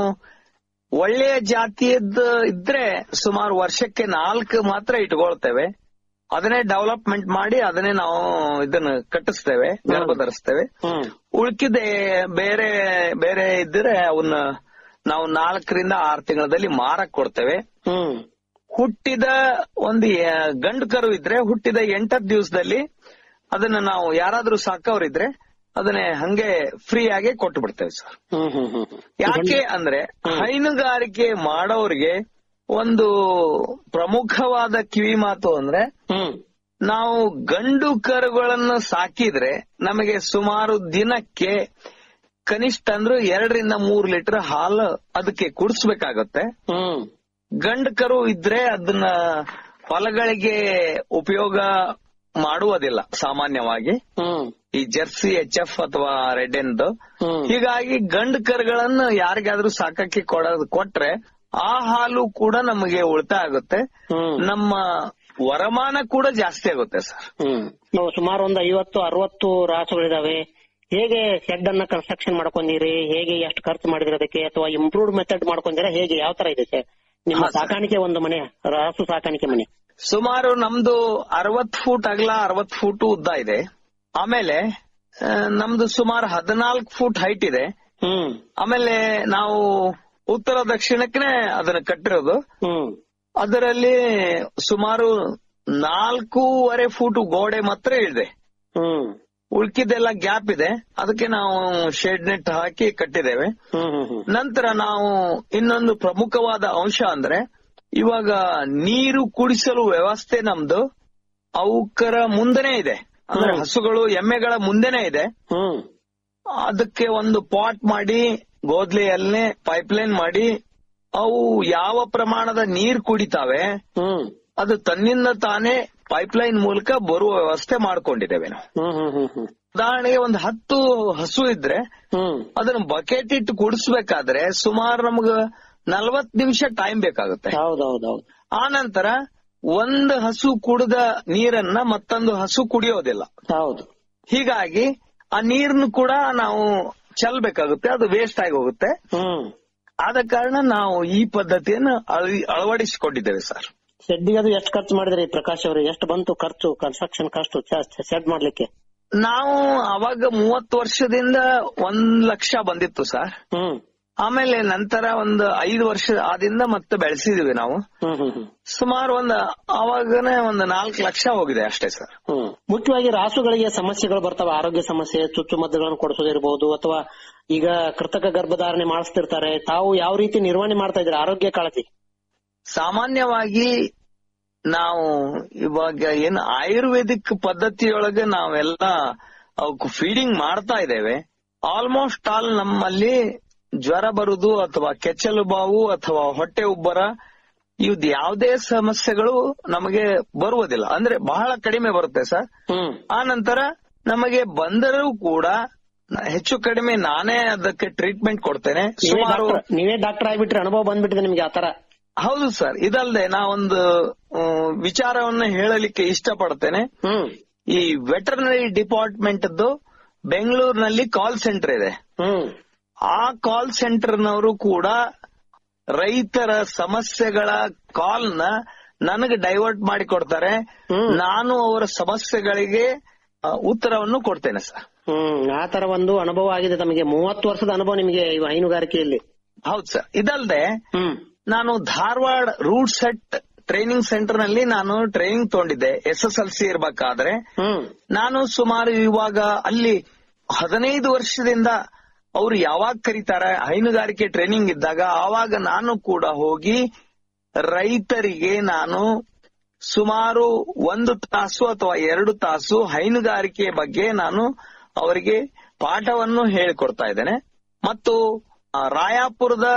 ಒಳ್ಳೆಯ ಜಾತಿಯದ್ದು ಇದ್ರೆ ಸುಮಾರು ವರ್ಷಕ್ಕೆ ನಾಲ್ಕು ಮಾತ್ರ ಇಟ್ಕೊಳ್ತೇವೆ ಅದನ್ನೇ ಡೆವಲಪ್ಮೆಂಟ್ ಮಾಡಿ ಅದನ್ನೇ ನಾವು ಇದನ್ನ ಕಟ್ಟಿಸ್ತೇವೆ ಗರ್ಭ ಧರಿಸ್ತೇವೆ ಉಳ್ಕಿದೆ ಬೇರೆ ಬೇರೆ ಇದ್ರೆ ಅವನ್ನ ನಾವು ನಾಲ್ಕರಿಂದ ಆರು ತಿಂಗಳಲ್ಲಿ ಮಾರಕ್ ಕೊಡ್ತೇವೆ ಹುಟ್ಟಿದ ಒಂದು ಆ, ಗಂಡು ಕರು ಇದ್ರೆ ಹುಟ್ಟಿದ ಎಂಟತ್ತು ದಿವಸದಲ್ಲಿ ಅದನ್ನ ನಾವು ಯಾರಾದ್ರೂ ಸಾಕವ್ರಿದ್ರೆ ಅದನ್ನೇ ಹಂಗೆ ಫ್ರೀ ಆಗಿ ಕೊಟ್ಟು ಬಿಡ್ತೇವೆ ಸರ್ ಯಾಕೆ ಅಂದ್ರೆ ಹೈನುಗಾರಿಕೆ ಮಾಡೋರಿಗೆ ಒಂದು ಪ್ರಮುಖವಾದ ಕಿವಿ ಮಾತು ಅಂದ್ರೆ ನಾವು ಗಂಡು ಕರುಗಳನ್ನು ಸಾಕಿದ್ರೆ ನಮಗೆ ಸುಮಾರು ದಿನಕ್ಕೆ ಕನಿಷ್ಠ ಅಂದ್ರೂ ಎರಡರಿಂದ ಮೂರು ಲೀಟರ್ ಹಾಲು ಅದಕ್ಕೆ ಕುಡಿಸ್ಬೇಕಾಗತ್ತೆ ಗಂಡು ಕರು ಇದ್ರೆ ಅದನ್ನ ಹೊಲಗಳಿಗೆ ಉಪಯೋಗ ಮಾಡುವುದಿಲ್ಲ ಸಾಮಾನ್ಯವಾಗಿ ಈ ಜರ್ಸಿ ಎಚ್ ಎಫ್ ಅಥವಾ ರೆಡ್ ಎಂದು ಹೀಗಾಗಿ ಗಂಡು ಕರುಗಳನ್ನು ಯಾರಿಗಾದ್ರೂ ಸಾಕಕ್ಕೆ ಕೊಡೋದು ಕೊಟ್ರೆ ಆ ಹಾಲು ಕೂಡ ನಮಗೆ ಉಳಿತಾಯ ಆಗುತ್ತೆ ನಮ್ಮ ವರಮಾನ ಕೂಡ ಜಾಸ್ತಿ ಆಗುತ್ತೆ ಸರ್ ನಾವು ಸುಮಾರು ಒಂದು ಐವತ್ತು ಅರವತ್ತು ರಾಸುಗಳಿದಾವೆ ಹೇಗೆ ಶೆಡ್ ಅನ್ನ ಕನ್ಸ್ಟ್ರಕ್ಷನ್ ಮಾಡ್ಕೊಂಡಿರಿ ಹೇಗೆ ಎಷ್ಟು ಖರ್ಚು ಮಾಡಿದ್ರಿ ಅದಕ್ಕೆ ಅಥವಾ ಇಂಪ್ರೂವ್ಡ್ ಮೆಥಡ್ ಮಾಡ್ಕೊಂಡಿರಾ ಹೇಗೆ ಯಾವ ತರ ಇದೆ ಸರ್ ನಿಮ್ಮ ಸಾಕಾಣಿಕೆ ಒಂದು ಮನೆ ರಾಸು ಸಾಕಾಣಿಕೆ ಮನೆ ಸುಮಾರು ನಮ್ದು ಅರವತ್ ಫೂಟ್ ಅಗಲ ಅರವತ್ ಫೂಟ್ ಉದ್ದ ಇದೆ ಆಮೇಲೆ ಆ, ನಮ್ದು ಸುಮಾರು ಹದಿನಾಲ್ಕು ಫೂಟ್ ಹೈಟ್ ಇದೆ ಆಮೇಲೆ ನಾವು ಉತ್ತರ ದಕ್ಷಿಣಕ್ಕೆ ಅದನ್ನ ಕಟ್ಟಿರೋದು ಅದರಲ್ಲಿ ಸುಮಾರು ನಾಲ್ಕೂವರೆ ಫೂಟ್ ಗೋಡೆ ಮಾತ್ರ ಇದೆ ಉಳ್ಕಿದ್ದೆಲ್ಲ ಗ್ಯಾಪ್ ಇದೆ ಅದಕ್ಕೆ ನಾವು ಶೆಡ್ ನೆಟ್ ಹಾಕಿ ಕಟ್ಟಿದ್ದೇವೆ ನಂತರ ನಾವು ಇನ್ನೊಂದು ಪ್ರಮುಖವಾದ ಅಂಶ ಅಂದ್ರೆ ಇವಾಗ ನೀರು ಕುಡಿಸಲು ವ್ಯವಸ್ಥೆ ನಮ್ದು ಅವಕ್ಕರ ಮುಂದೆನೆ ಇದೆ ಅಂದ್ರೆ ಹಸುಗಳು ಎಮ್ಮೆಗಳ ಮುಂದೆನೆ ಇದೆ ಅದಕ್ಕೆ ಒಂದು ಪಾಟ್ ಮಾಡಿ ಗೋದ್ಲಿಯಲ್ಲೇ ಪೈಪ್ಲೈನ್ ಮಾಡಿ ಅವು ಯಾವ ಪ್ರಮಾಣದ ನೀರ್ ಕುಡಿತಾವೆ ಅದು ತನ್ನಿಂದ ತಾನೇ ಪೈಪ್ಲೈನ್ ಮೂಲಕ ಬರುವ ವ್ಯವಸ್ಥೆ ಮಾಡ್ಕೊಂಡಿದ್ದೇವೆ ನಾವು ಉದಾಹರಣೆಗೆ ಒಂದು ಹತ್ತು ಹಸು ಇದ್ರೆ ಅದನ್ನ ಬಕೆಟ್ ಇಟ್ಟು ಕುಡಿಸ್ಬೇಕಾದ್ರೆ ಸುಮಾರು ನಮ್ಗ ನಲ್ವತ್ ನಿಮಿಷ ಟೈಮ್ ಬೇಕಾಗುತ್ತೆ ಹೌದೌದೌದು ಆ ನಂತರ ಒಂದು ಹಸು ಕುಡಿದ ನೀರನ್ನ ಮತ್ತೊಂದು ಹಸು ಕುಡಿಯೋದಿಲ್ಲ ಹೌದು ಹೀಗಾಗಿ ಆ ನೀರನ್ನು ಕೂಡ ನಾವು ಚೆಲ್ಬೇಕಾಗುತ್ತೆ ಅದು ವೇಸ್ಟ್ ಆಗಿ ಹೋಗುತ್ತೆ ಹ್ಮ್ ಆದ ಕಾರಣ ನಾವು ಈ ಪದ್ಧತಿಯನ್ನು ಅಳವಿ- ಅಳವಡಿಸಿಕೊಂಡಿದ್ದೇವೆ ಸರ್ ಶೆಡ್ಡಿಗೆ ಅದು ಎಷ್ಟು ಖರ್ಚು ಮಾಡಿದ್ರಿ ಪ್ರಕಾಶ್ ಅವರು ಎಷ್ಟು ಬಂತು ಖರ್ಚು ಕನ್ಸ್ಟ್ರಕ್ಷನ್ ಕಾಸ್ಟ್ ಶೆಡ್ ಮಾಡ್ಲಿಕ್ಕೆ ನಾವು ಅವಾಗ ಮೂವತ್ತು ವರ್ಷದಿಂದ ಒಂದ್ ಲಕ್ಷ ಬಂದಿತ್ತು ಸರ್ ಹ್ಮ್ ಆಮೇಲೆ ನಂತರ ಒಂದು ಐದು ವರ್ಷ ಆದಿಂದ ಮತ್ತೆ ಬೆಳೆಸಿದೀವಿ ನಾವು ಹ್ಮ್ ಹ್ಮ್ ಹ್ಮ್ ಸುಮಾರು ಒಂದು ಅವಾಗನೇ ಒಂದು ನಾಲ್ಕು ಲಕ್ಷ ಹೋಗಿದೆ ಅಷ್ಟೇ ಸರ್ ಹ್ಮ್ ಮುಖ್ಯವಾಗಿ ರಾಸುಗಳಿಗೆ ಸಮಸ್ಯೆಗಳು ಬರ್ತಾವ ಆರೋಗ್ಯ ಸಮಸ್ಯೆ ಚುಚ್ಚುಮದ್ದುಗಳನ್ನು ಕೊಡಿಸೋದಿರ್ಬೋದು ಅಥವಾ ಈಗ ಕೃತಕ ಗರ್ಭಧಾರಣೆ ಮಾಡಿಸ್ತಿರ್ತಾರೆ ತಾವು ಯಾವ ರೀತಿ ನಿರ್ವಹಣೆ ಮಾಡ್ತಾ ಇದ್ದೀರಾ ಆರೋಗ್ಯ ಕಾಳಜಿ ಸಾಮಾನ್ಯವಾಗಿ ನಾವು ಇವಾಗ ಏನು ಆಯುರ್ವೇದಿಕ್ ಪದ್ಧತಿಯೊಳಗೆ ನಾವೆಲ್ಲ ಅವಕ್ಕೆ ಫೀಡಿಂಗ್ ಮಾಡ್ತಾ ಇದ್ದೇವೆ ಆಲ್ಮೋಸ್ಟ್ ಆಲ್ ನಮ್ಮಲ್ಲಿ ಜ್ವರ ಬರುದು ಅಥವಾ ಕೆಚ್ಚಲು ಬಾವು ಅಥವಾ ಹೊಟ್ಟೆ ಉಬ್ಬರ ಇವ್ದು ಯಾವುದೇ ಸಮಸ್ಯೆಗಳು ನಮಗೆ ಬರುವುದಿಲ್ಲ ಅಂದ್ರೆ ಬಹಳ ಕಡಿಮೆ ಬರುತ್ತೆ ಸರ್ ಹ್ಮ್ ಆ ನಂತರ ನಮಗೆ ಬಂದರೂ ಕೂಡ ನ- ಹೆಚ್ಚು ಕಡಿಮೆ ನಾನೇ ಅದಕ್ಕೆ ಟ್ರೀಟ್ಮೆಂಟ್ ಕೊಡ್ತೇನೆ ನೀವೇ ಸುಮಾರು ಡಾಕ್ಟರ್ ನೀವೇ ಡಾಕ್ಟರ್ ಆಗ್ಬಿಟ್ರೆ ಅನುಭವ ಬಂದ್ಬಿಟ್ಟಿದೆ ನಿಮ್ಗೆ ಆತರ ಹೌದು ಸರ್ ಇದಲ್ಲದೆ ನಾವೊಂದು ಆ, ವಿಚಾರವನ್ನ ಹೇಳಲಿಕ್ಕೆ ಇಷ್ಟಪಡ್ತೇನೆ ಹ್ಮ್ ಈ ವೆಟರ್ನರಿ ಡಿಪಾರ್ಟ್ಮೆಂಟ್ ಬೆಂಗಳೂರಿನಲ್ಲಿ ಕಾಲ್ ಸೆಂಟರ್ ಇದೆ ಹ್ಮ್ ಆ ಕಾಲ್ ಸೆಂಟರ್ನವರು ಕೂಡ ರೈತರ ಸಮಸ್ಯೆಗಳ ಕಾಲ್ ನ ನನಗೆ ಡೈವರ್ಟ್ ಮಾಡಿ ಕೊಡ್ತಾರೆ ನಾನು ಅವರ ಸಮಸ್ಯೆಗಳಿಗೆ ಆ, ಉತ್ತರವನ್ನು ಕೊಡ್ತೇನೆ ಸರ್ ಹ್ಮ್ ಆ ತರ ಒಂದು ಅನುಭವ ಆಗಿದೆ ತಮಗೆ ಮೂವತ್ತು ವರ್ಷದ ಅನುಭವ ನಿಮಗೆ ಈ ಹೈನುಗಾರಿಕೆಯಲ್ಲಿ ಹೌದು ಸರ್ ಇದಲ್ಲದೆ ಹ್ಮ್ ನಾನು Dharwad RUDSET training centre ನಲ್ಲಿ ನಾನು ಟ್ರೈನಿಂಗ್ ತಗೊಂಡಿದ್ದೆ ಎಸ್ ಎಸ್ ಎಲ್ ಸಿ ಇರ್ಬೇಕಾದ್ರೆ ಹ್ಮ್ ನಾನು ಸುಮಾರು ಇವಾಗ ಅಲ್ಲಿ ಹದಿನೈದು ವರ್ಷದಿಂದ ಅವ್ರು ಯಾವಾಗ ಕರೀತಾರೆ ಹೈನುಗಾರಿಕೆ ಟ್ರೈನಿಂಗ್ ಇದ್ದಾಗ ಆವಾಗ ನಾನು ಕೂಡ ಹೋಗಿ ರೈತರಿಗೆ ನಾನು ಸುಮಾರು ಒಂದು ತಾಸು ಅಥವಾ ಎರಡು ತಾಸು ಹೈನುಗಾರಿಕೆ ಬಗ್ಗೆ ನಾನು ಅವರಿಗೆ ಪಾಠವನ್ನು ಹೇಳಿಕೊಡ್ತಾ ಇದ್ದೇನೆ ಮತ್ತು ಆ, ರಾಯಾಪುರದ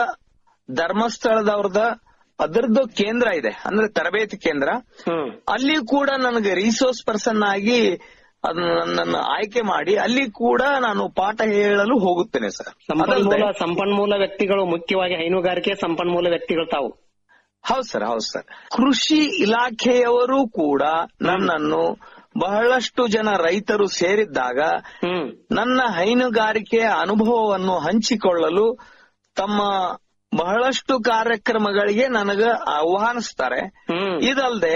ಧರ್ಮಸ್ಥಳದವ್ರದ ಅದರದ್ದು ಕೇಂದ್ರ ಇದೆ ಅಂದ್ರೆ ತರಬೇತಿ ಕೇಂದ್ರ ಹ್ಮ್ ಅಲ್ಲಿ ಕೂಡ ನನಗೆ ರಿಸೋರ್ಸ್ ಪರ್ಸನ್ ಆಗಿ ಅದನ್ನ ನನ್ನನ್ನು ಆಯ್ಕೆ ಮಾಡಿ ಅಲ್ಲಿ ಕೂಡ ನಾನು ಪಾಠ ಹೇಳಲು ಹೋಗುತ್ತೇನೆ ಸರ್ ಸಂಪನ್ಮೂಲ ಸಂಪನ್ಮೂಲ ವ್ಯಕ್ತಿಗಳು ಮುಖ್ಯವಾಗಿ ಹೈನುಗಾರಿಕೆ ಸಂಪನ್ಮೂಲ ವ್ಯಕ್ತಿಗಳು ತಾವು ಹೌದು ಸರ್ ಹೌದು ಸರ್ ಕೃಷಿ ಇಲಾಖೆಯವರು ಕೂಡ ನನ್ನನ್ನು ಬಹಳಷ್ಟು ಜನ ರೈತರು ಸೇರಿದ್ದಾಗ ಹ್ಮ್ ನನ್ನ ಹೈನುಗಾರಿಕೆಯ ಅನುಭವವನ್ನು ಹಂಚಿಕೊಳ್ಳಲು ತಮ್ಮ ಬಹಳಷ್ಟು ಕಾರ್ಯಕ್ರಮಗಳಿಗೆ ನನಗ ಆಹ್ವಾನಿಸ್ತಾರೆ ಹ್ಮ್ ಇದಲ್ಲದೆ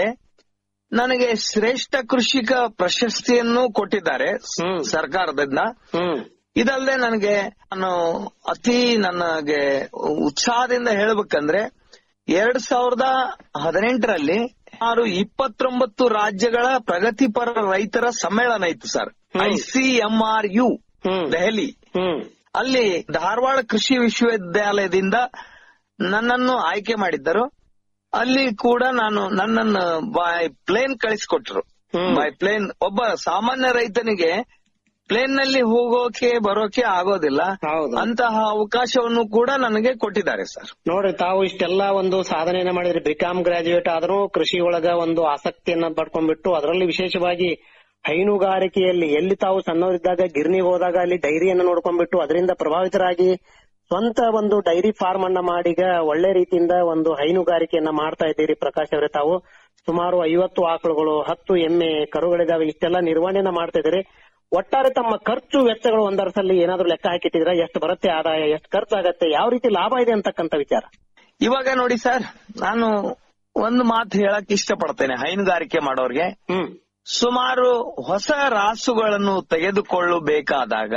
ನನಗೆ ಶ್ರೇಷ್ಠ ಕೃಷಿಕ ಪ್ರಶಸ್ತಿಯನ್ನು ಕೊಟ್ಟಿದ್ದಾರೆ ಸ- ಸರ್ಕಾರದಿಂದ ಹ್ಮ್ ಇದಲ್ಲದೆ ನನಗೆ ನಾನು ಅತಿ ನನಗೆ ಉತ್ಸಾಹದಿಂದ ಹೇಳ್ಬೇಕಂದ್ರೆ ಎರಡ್ ಸಾವಿರದ ಹದಿನೆಂಟರಲ್ಲಿ ಸುಮಾರು ಇಪ್ಪತ್ತೊಂಬತ್ತು ರಾಜ್ಯಗಳ ಪ್ರಗತಿಪರ ರೈತರ ಸಮ್ಮೇಳನ ಇತ್ತು ಸರ್ ಐಸಿಎಂಆರ್ ಯು ದೆಹಲಿ ಹ್ಮ್ ಅಲ್ಲಿ ಧಾರವಾಡ ಕೃಷಿ ವಿಶ್ವವಿದ್ಯಾಲಯದಿಂದ ನನ್ನನ್ನು ಆಯ್ಕೆ ಮಾಡಿದ್ದರು ಅಲ್ಲಿ ಕೂಡ ನಾನು ನನ್ನನ್ನು ಬೈ ಪ್ಲೇನ್ ಕಳಿಸಿಕೊಟ್ರು ಬೈ ಪ್ಲೇನ್ ಒಬ್ಬ ಸಾಮಾನ್ಯ ರೈತನಿಗೆ ಪ್ಲೇನ್ ನಲ್ಲಿ ಹೋಗೋಕೆ ಬರೋಕೆ ಆಗೋದಿಲ್ಲ ಅಂತಹ ಅವಕಾಶವನ್ನು ಕೂಡ ನನಗೆ ಕೊಟ್ಟಿದ್ದಾರೆ ಸರ್ ನೋಡ್ರಿ ತಾವು ಇಷ್ಟೆಲ್ಲ ಒಂದು ಸಾಧನೆಯನ್ನ ಮಾಡಿದ್ರಿ ಬಿಕಾಮ್ ಗ್ರಾಜುಯೇಟ್ ಆದ್ರೂ ಕೃಷಿ ಒಳಗ ಒಂದು ಆಸಕ್ತಿಯನ್ನ ಪಡ್ಕೊಂಡ್ಬಿಟ್ಟು ಅದರಲ್ಲಿ ವಿಶೇಷವಾಗಿ ಹೈನುಗಾರಿಕೆಯಲ್ಲಿ ಎಲ್ಲಿ ತಾವು ಸಣ್ಣವರಿದ್ದಾಗ ಗಿರ್ನಿಗೆ ಹೋದಾಗ ಅಲ್ಲಿ ಡೈರಿಯನ್ನ ನೋಡ್ಕೊಂಡ್ಬಿಟ್ಟು ಅದರಿಂದ ಪ್ರಭಾವಿತರಾಗಿ ಸ್ವಂತ ಒಂದು ಡೈರಿ ಫಾರ್ಮ್ ಅನ್ನ ಮಾಡೀಗ ಒಳ್ಳೆ ರೀತಿಯಿಂದ ಒಂದು ಹೈನುಗಾರಿಕೆಯನ್ನ ಮಾಡ್ತಾ ಇದ್ದೀರಿ ಪ್ರಕಾಶ್ ಅವರೇ ತಾವು ಸುಮಾರು ಐವತ್ತು ಆಕಳುಗಳು ಹತ್ತು ಎಮ್ಮೆ ಕರುಗಳಿದಾವೆ ಇಷ್ಟೆಲ್ಲ ನಿರ್ವಹಣೆಯನ್ನ ಮಾಡ್ತಾ ಇದ್ದೀರಿ ಒಟ್ಟಾರೆ ತಮ್ಮ ಖರ್ಚು ವೆಚ್ಚಗಳು ಒಂದರಸಲ್ಲಿ ಏನಾದ್ರೂ ಲೆಕ್ಕ ಹಾಕಿಟ್ಟಿದ್ರ ಎಷ್ಟು ಬರುತ್ತೆ ಆದಾಯ ಎಷ್ಟು ಖರ್ಚಾಗತ್ತೆ ಯಾವ ರೀತಿ ಲಾಭ ಇದೆ ಅಂತಕ್ಕಂತ ವಿಚಾರ ಇವಾಗ ನೋಡಿ ಸರ್ ನಾನು ಒಂದು ಮಾತು ಹೇಳಕ್ ಇಷ್ಟಪಡ್ತೇನೆ ಹೈನುಗಾರಿಕೆ ಮಾಡೋರ್ಗೆ ಹ್ಮ್ ಸುಮಾರು ಹೊಸ ರಾಸುಗಳನ್ನು ತೆಗೆದುಕೊಳ್ಳಬೇಕಾದಾಗ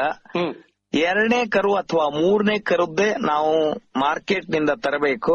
ಎರಡನೇ ಕರು ಅಥವಾ ಮೂರನೇ ಕರುದ್ದೇ ನಾವು ಮಾರ್ಕೆಟ್ ನಿಂದ ತರಬೇಕು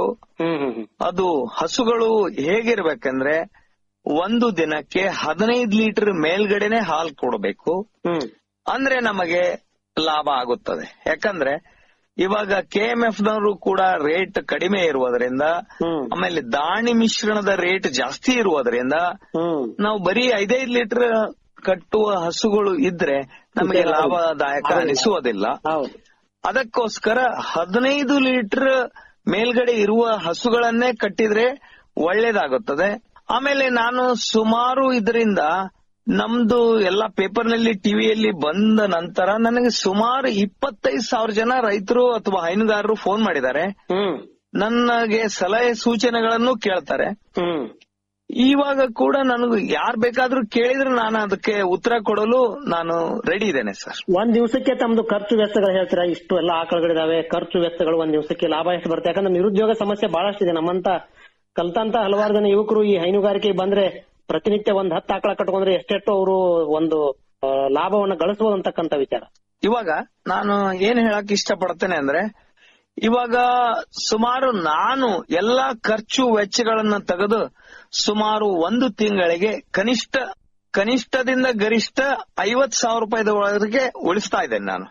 ಅದು ಹಸುಗಳು ಹೇಗಿರ್ಬೇಕಂದ್ರೆ ಒಂದು ದಿನಕ್ಕೆ ಹದಿನೈದು ಲೀಟರ್ ಮೇಲ್ಗಡೆನೆ ಹಾಲು ಕೊಡಬೇಕು ಅಂದ್ರೆ ನಮಗೆ ಲಾಭ ಆಗುತ್ತದೆ ಯಾಕಂದ್ರೆ ಇವಾಗ ಕೆ ಎಂ ಎಫ್ ನವರು ಕೂಡ ರೇಟ್ ಕಡಿಮೆ ಇರುವುದರಿಂದ ಆಮೇಲೆ ದಾಣಿ ಮಿಶ್ರಣದ ರೇಟ್ ಜಾಸ್ತಿ ಇರುವುದರಿಂದ ನಾವು ಬರೀ ಐದೈದು ಲೀಟರ್ ಕಟ್ಟುವ ಹಸುಗಳು ಇದ್ರೆ ನಮಗೆ ಲಾಭದಾಯಕ ಅನಿಸುವುದಿಲ್ಲ ಅದಕ್ಕೋಸ್ಕರ ಹದಿನೈದು ಲೀಟರ್ ಮೇಲ್ಗಡೆ ಇರುವ ಹಸುಗಳನ್ನೇ ಕಟ್ಟಿದ್ರೆ ಒಳ್ಳೇದಾಗುತ್ತದೆ ಆಮೇಲೆ ನಾನು ಸುಮಾರು ಇದರಿಂದ ನಮ್ದು ಎಲ್ಲ ಪೇಪರ್ ನಲ್ಲಿ ಟಿವಿಯಲ್ಲಿ ಬಂದ ನಂತರ ನನಗೆ ಸುಮಾರು ಇಪ್ಪತ್ತೈದು ಸಾವಿರ ಜನ ರೈತರು ಅಥವಾ ಹೈನುಗಾರರು ಫೋನ್ ಮಾಡಿದ್ದಾರೆ ನನಗೆ ಸಲಹೆ ಸೂಚನೆಗಳನ್ನು ಕೇಳ್ತಾರೆ ಇವಾಗ ಕೂಡ ನನಗೂ ಯಾರ್ ಬೇಕಾದ್ರೂ ಕೇಳಿದ್ರೆ ನಾನು ಅದಕ್ಕೆ ಉತ್ತರ ಕೊಡಲು ನಾನು ರೆಡಿ ಇದ್ದೇನೆ ಸರ್ ಒಂದ್ ದಿವಸಕ್ಕೆ ತಮ್ದು ಖರ್ಚು ವೆಚ್ಚಗಳು ಹೇಳ್ತೀರಾ ಇಷ್ಟು ಎಲ್ಲ ಆಕಳಗಳಿದಾವೆ ಖರ್ಚು ವೆಚ್ಚಗಳು ಒಂದ್ ದಿವಸಕ್ಕೆ ಲಾಭ ಎಷ್ಟು ಬರುತ್ತೆ ಯಾಕಂದ್ರೆ ನಿರುದ್ಯೋಗ ಸಮಸ್ಯೆ ಬಹಳಷ್ಟಿದೆ ನಮ್ಮಂತ ಕಲ್ತಂತ ಹಲವಾರು ಜನ ಯುವಕರು ಈ ಹೈನುಗಾರಿಕೆಗೆ ಬಂದ್ರೆ ಪ್ರತಿನಿತ್ಯ ಒಂದ್ ಹತ್ತು ಆಕಳ ಕಟ್ಕೊಂಡ್ರೆ ಎಷ್ಟೆಷ್ಟು ಅವರು ಒಂದು ಆ, ಲಾಭವನ್ನ ಗಳಿಸಬಹುದು ಅಂತಕ್ಕಂತ ವಿಚಾರ ಇವಾಗ ನಾನು ಏನ್ ಹೇಳಕ್ ಇಷ್ಟಪಡ್ತೇನೆ ಅಂದ್ರೆ ಇವಾಗ ಸುಮಾರು ನಾನು ಎಲ್ಲಾ ಖರ್ಚು ವೆಚ್ಚಗಳನ್ನ ತೆಗೆದು ಸುಮಾರು ಒಂದು ತಿಂಗಳಿಗೆ ಕನಿಷ್ಠ ಕನಿಷ್ಠದಿಂದ ಗರಿಷ್ಠ ಐವತ್ ಸಾವಿರ ರೂಪಾಯಿದವರೆಗೆ ಉಳಿಸ್ತಾ ಇದ್ದೇನೆ ನಾನು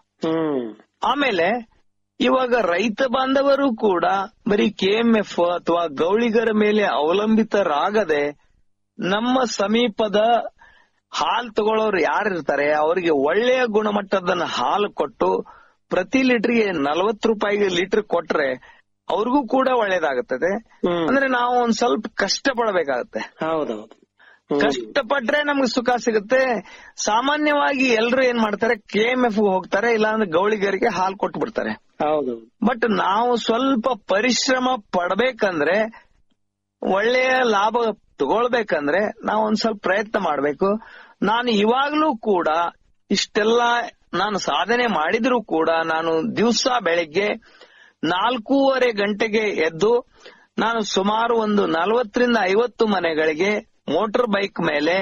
ಆಮೇಲೆ ಇವಾಗ ರೈತ ಬಾಂಧವರು ಕೂಡ ಬರೀ ಕೆಎಂಎಫ್ ಅಥವಾ ಗೌಳಿಗರ ಮೇಲೆ ಅವಲಂಬಿತರಾಗದೆ ನಮ್ಮ ಸಮೀಪದ ಹಾಲ್ ತಗೊಳ್ಳೋರು ಯಾರಿರ್ತಾರೆ ಅವರಿಗೆ ಒಳ್ಳೆಯ ಗುಣಮಟ್ಟದ ಹಾಲು ಕೊಟ್ಟು ಪ್ರತಿ ಲೀಟರ್ಗೆ ನಲವತ್ತು ರೂಪಾಯಿಗೆ ಲೀಟರ್ ಕೊಟ್ರೆ ಅವ್ರಿಗೂ ಕೂಡ ಒಳ್ಳೇದಾಗುತ್ತದೆ ಅಂದ್ರೆ ನಾವು ಒಂದ್ ಸ್ವಲ್ಪ ಕಷ್ಟ ಪಡಬೇಕಾಗತ್ತೆ ಹೌದೌದು ಕಷ್ಟಪಟ್ರೆ ನಮ್ಗೆ ಸುಖ ಸಿಗುತ್ತೆ ಸಾಮಾನ್ಯವಾಗಿ ಎಲ್ರು ಏನ್ ಮಾಡ್ತಾರೆ ಕೆ ಎಂ ಎಫ್ ಹೋಗ್ತಾರೆ ಇಲ್ಲಾಂದ್ರೆ ಗೌಳಿಗರಿಗೆ ಹಾಲು ಕೊಟ್ಟು ಬಿಡ್ತಾರೆ ಹೌದು ಬಟ್ ನಾವು ಸ್ವಲ್ಪ ಪರಿಶ್ರಮ ಪಡ್ಬೇಕಂದ್ರೆ ಒಳ್ಳೆಯ ಲಾಭ ತಗೊಳ್ಬೇಕಂದ್ರೆ ನಾವು ಒಂದ್ ಸ್ವಲ್ಪ ಪ್ರಯತ್ನ ಮಾಡ್ಬೇಕು ನಾನು ಇವಾಗ್ಲೂ ಕೂಡ ಇಷ್ಟೆಲ್ಲ ನಾನು ಸಾಧನೆ ಮಾಡಿದ್ರು ಕೂಡ ನಾನು ದಿವಸ ಬೆಳಿಗ್ಗೆ ನಾಲ್ಕೂವರೆ ಗಂಟೆಗೆ ಎದ್ದು ನಾನು ಸುಮಾರು ಒಂದು ನಲವತ್ತರಿಂದ ಐವತ್ತು ಮನೆಗಳಿಗೆ ಮೋಟಾರ್ ಬೈಕ್ ಮೇಲೆ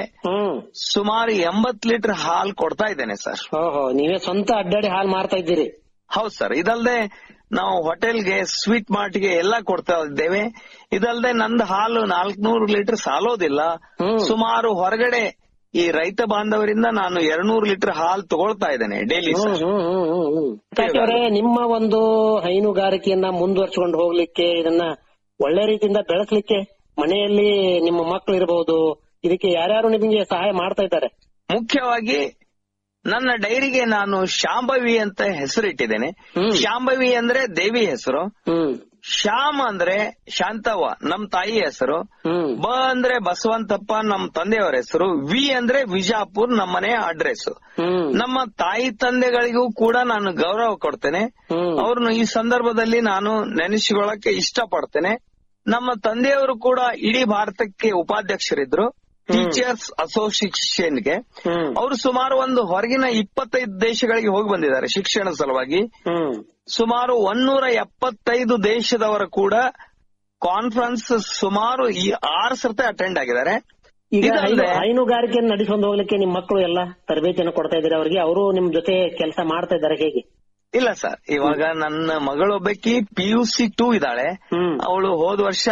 ಸುಮಾರು ಎಂಬತ್ ಲೀಟರ್ ಹಾಲ್ ಕೊಡ್ತಾ ಇದ್ದೇನೆ ಸರ್ ಓಹೋ ನೀವೇ ಸ್ವಂತ ಅಡ್ಡಾಡಿ ಹಾಲು ಮಾರ್ತಾ ಇದ್ದೀರಿ ಹೌದು ಸರ್ ಇದಲ್ದೆ ನಾವು ಹೋಟೆಲ್ಗೆ ಸ್ವೀಟ್ ಮಾರ್ಟ್ಗೆ ಎಲ್ಲ ಕೊಡ್ತಾ ಇದ್ದೇವೆ ಇದಲ್ದೆ ನಂದು ಹಾಲು ನಾಲ್ಕನೂರು ಲೀಟರ್ ಸಾಲೋದಿಲ್ಲ ಸುಮಾರು ಹೊರಗಡೆ ಈ ರೈತ ಬಾಂಧವರಿಂದ ನಾನು ಎರಡ್ನೂರು ಲೀಟರ್ ಹಾಲು ತಗೊಳ್ತಾ ಇದ್ದೇನೆ ಡೈಲಿ ಹ್ಮ್, ಹ್ಮ್, ಹ್ಮ್, ಹ್ಮ್, ಹ್ಮ್. ಪ್ರಕಾಶ್ ಅವರೇ ನಿಮ್ಮ ಒಂದು ಹೈನುಗಾರಿಕೆಯನ್ನ ಮುಂದುವರ್ಸ್ಕೊಂಡು ಹೋಗ್ಲಿಕ್ಕೆ ಇದನ್ನ ಒಳ್ಳೆ ರೀತಿಯಿಂದ ಬೆಳೆಸ್ಲಿಕ್ಕೆ ಮನೆಯಲ್ಲಿ ನಿಮ್ಮ ಮಕ್ಕಳು ಇರಬಹುದು ಇದಕ್ಕೆ ಯಾರ್ಯಾರು ನಿಮಗೆ ಸಹಾಯ ಮಾಡ್ತಾ ಇದ್ದಾರೆ ಮುಖ್ಯವಾಗಿ ನನ್ನ ಡೈರಿಗೆ ನಾನು ಶಾಂಭವಿ ಅಂತ ಹೆಸರಿಟ್ಟಿದ್ದೇನೆ ಶಾಂಭವಿ ಅಂದ್ರೆ ದೇವಿ ಹೆಸರು ಶ್ಯಾಮ್ ಅಂದ್ರೆ ಶಾಂತವ್ವ ನಮ್ ತಾಯಿ ಹೆಸರು ಬ ಅಂದ್ರೆ ಬಸವಂತಪ್ಪ ನಮ್ ತಂದೆಯವರ ಹೆಸರು ವಿ ಅಂದ್ರೆ ವಿಜಾಪುರ್ ನಮ್ಮ ಮನೆಯ ಅಡ್ರೆಸ್ ನಮ್ಮ ತಾಯಿ ತಂದೆಗಳಿಗೂ ಕೂಡ ನಾನು ಗೌರವ ಕೊಡ್ತೇನೆ ಅವ್ರನ್ನ ಈ ಸಂದರ್ಭದಲ್ಲಿ ನಾನು ನೆನೆಸಿಕೊಳ್ಳಕ್ಕೆ ಇಷ್ಟಪಡ್ತೇನೆ ನಮ್ಮ ತಂದೆಯವರು ಕೂಡ ಇಡೀ ಭಾರತಕ್ಕೆ ಉಪಾಧ್ಯಕ್ಷರಿದ್ರು ಟೀಚರ್ಸ್ ಅಸೋಸಿಯೇಷನ್ಗೆ ಅವರು ಸುಮಾರು ಒಂದು ಹೊರಗಿನ ಇಪ್ಪತ್ತೈದು ದೇಶಗಳಿಗೆ ಹೋಗಿ ಬಂದಿದ್ದಾರೆ ಶಿಕ್ಷಣ ಸಲುವಾಗಿ ಸುಮಾರು ಒನ್ನೂರ ಎಪ್ಪತ್ತೈದು ದೇಶದವರ ಕೂಡ ಕಾನ್ಫರೆನ್ಸ್ ಸುಮಾರು ಈ ಆರು ಸರ್ತಿ ಅಟೆಂಡ್ ಆಗಿದ್ದಾರೆ ಈಗ ಇದಲ್ಲದೆ ಹೈನು- ಹೈನುಗಾರಿಕೆಯನ್ನು ನಡೆಸಿಕೊಂಡು ಹೋಗ್ಲಿಕ್ಕೆ ನಿಮ್ಮ ಮಕ್ಕಳು ಎಲ್ಲ ತರಬೇತಿಯನ್ನು ಕೊಡ್ತಾ ಇದ್ದಾರೆ ಅವರಿಗೆ ಅವರು ನಿಮ್ ಜೊತೆ ಕೆಲಸ ಮಾಡ್ತಾ ಇದ್ದಾರೆ ಹೇಗೆ ಇಲ್ಲ ಸರ್ ಇವಾಗ ನನ್ನ ಮಗಳೊಬ್ಬಕಿ ಪಿ ಯು ಸಿ ಟೂ ಇದ್ದಾಳೆ ಅವಳು ಹೋದ ವರ್ಷ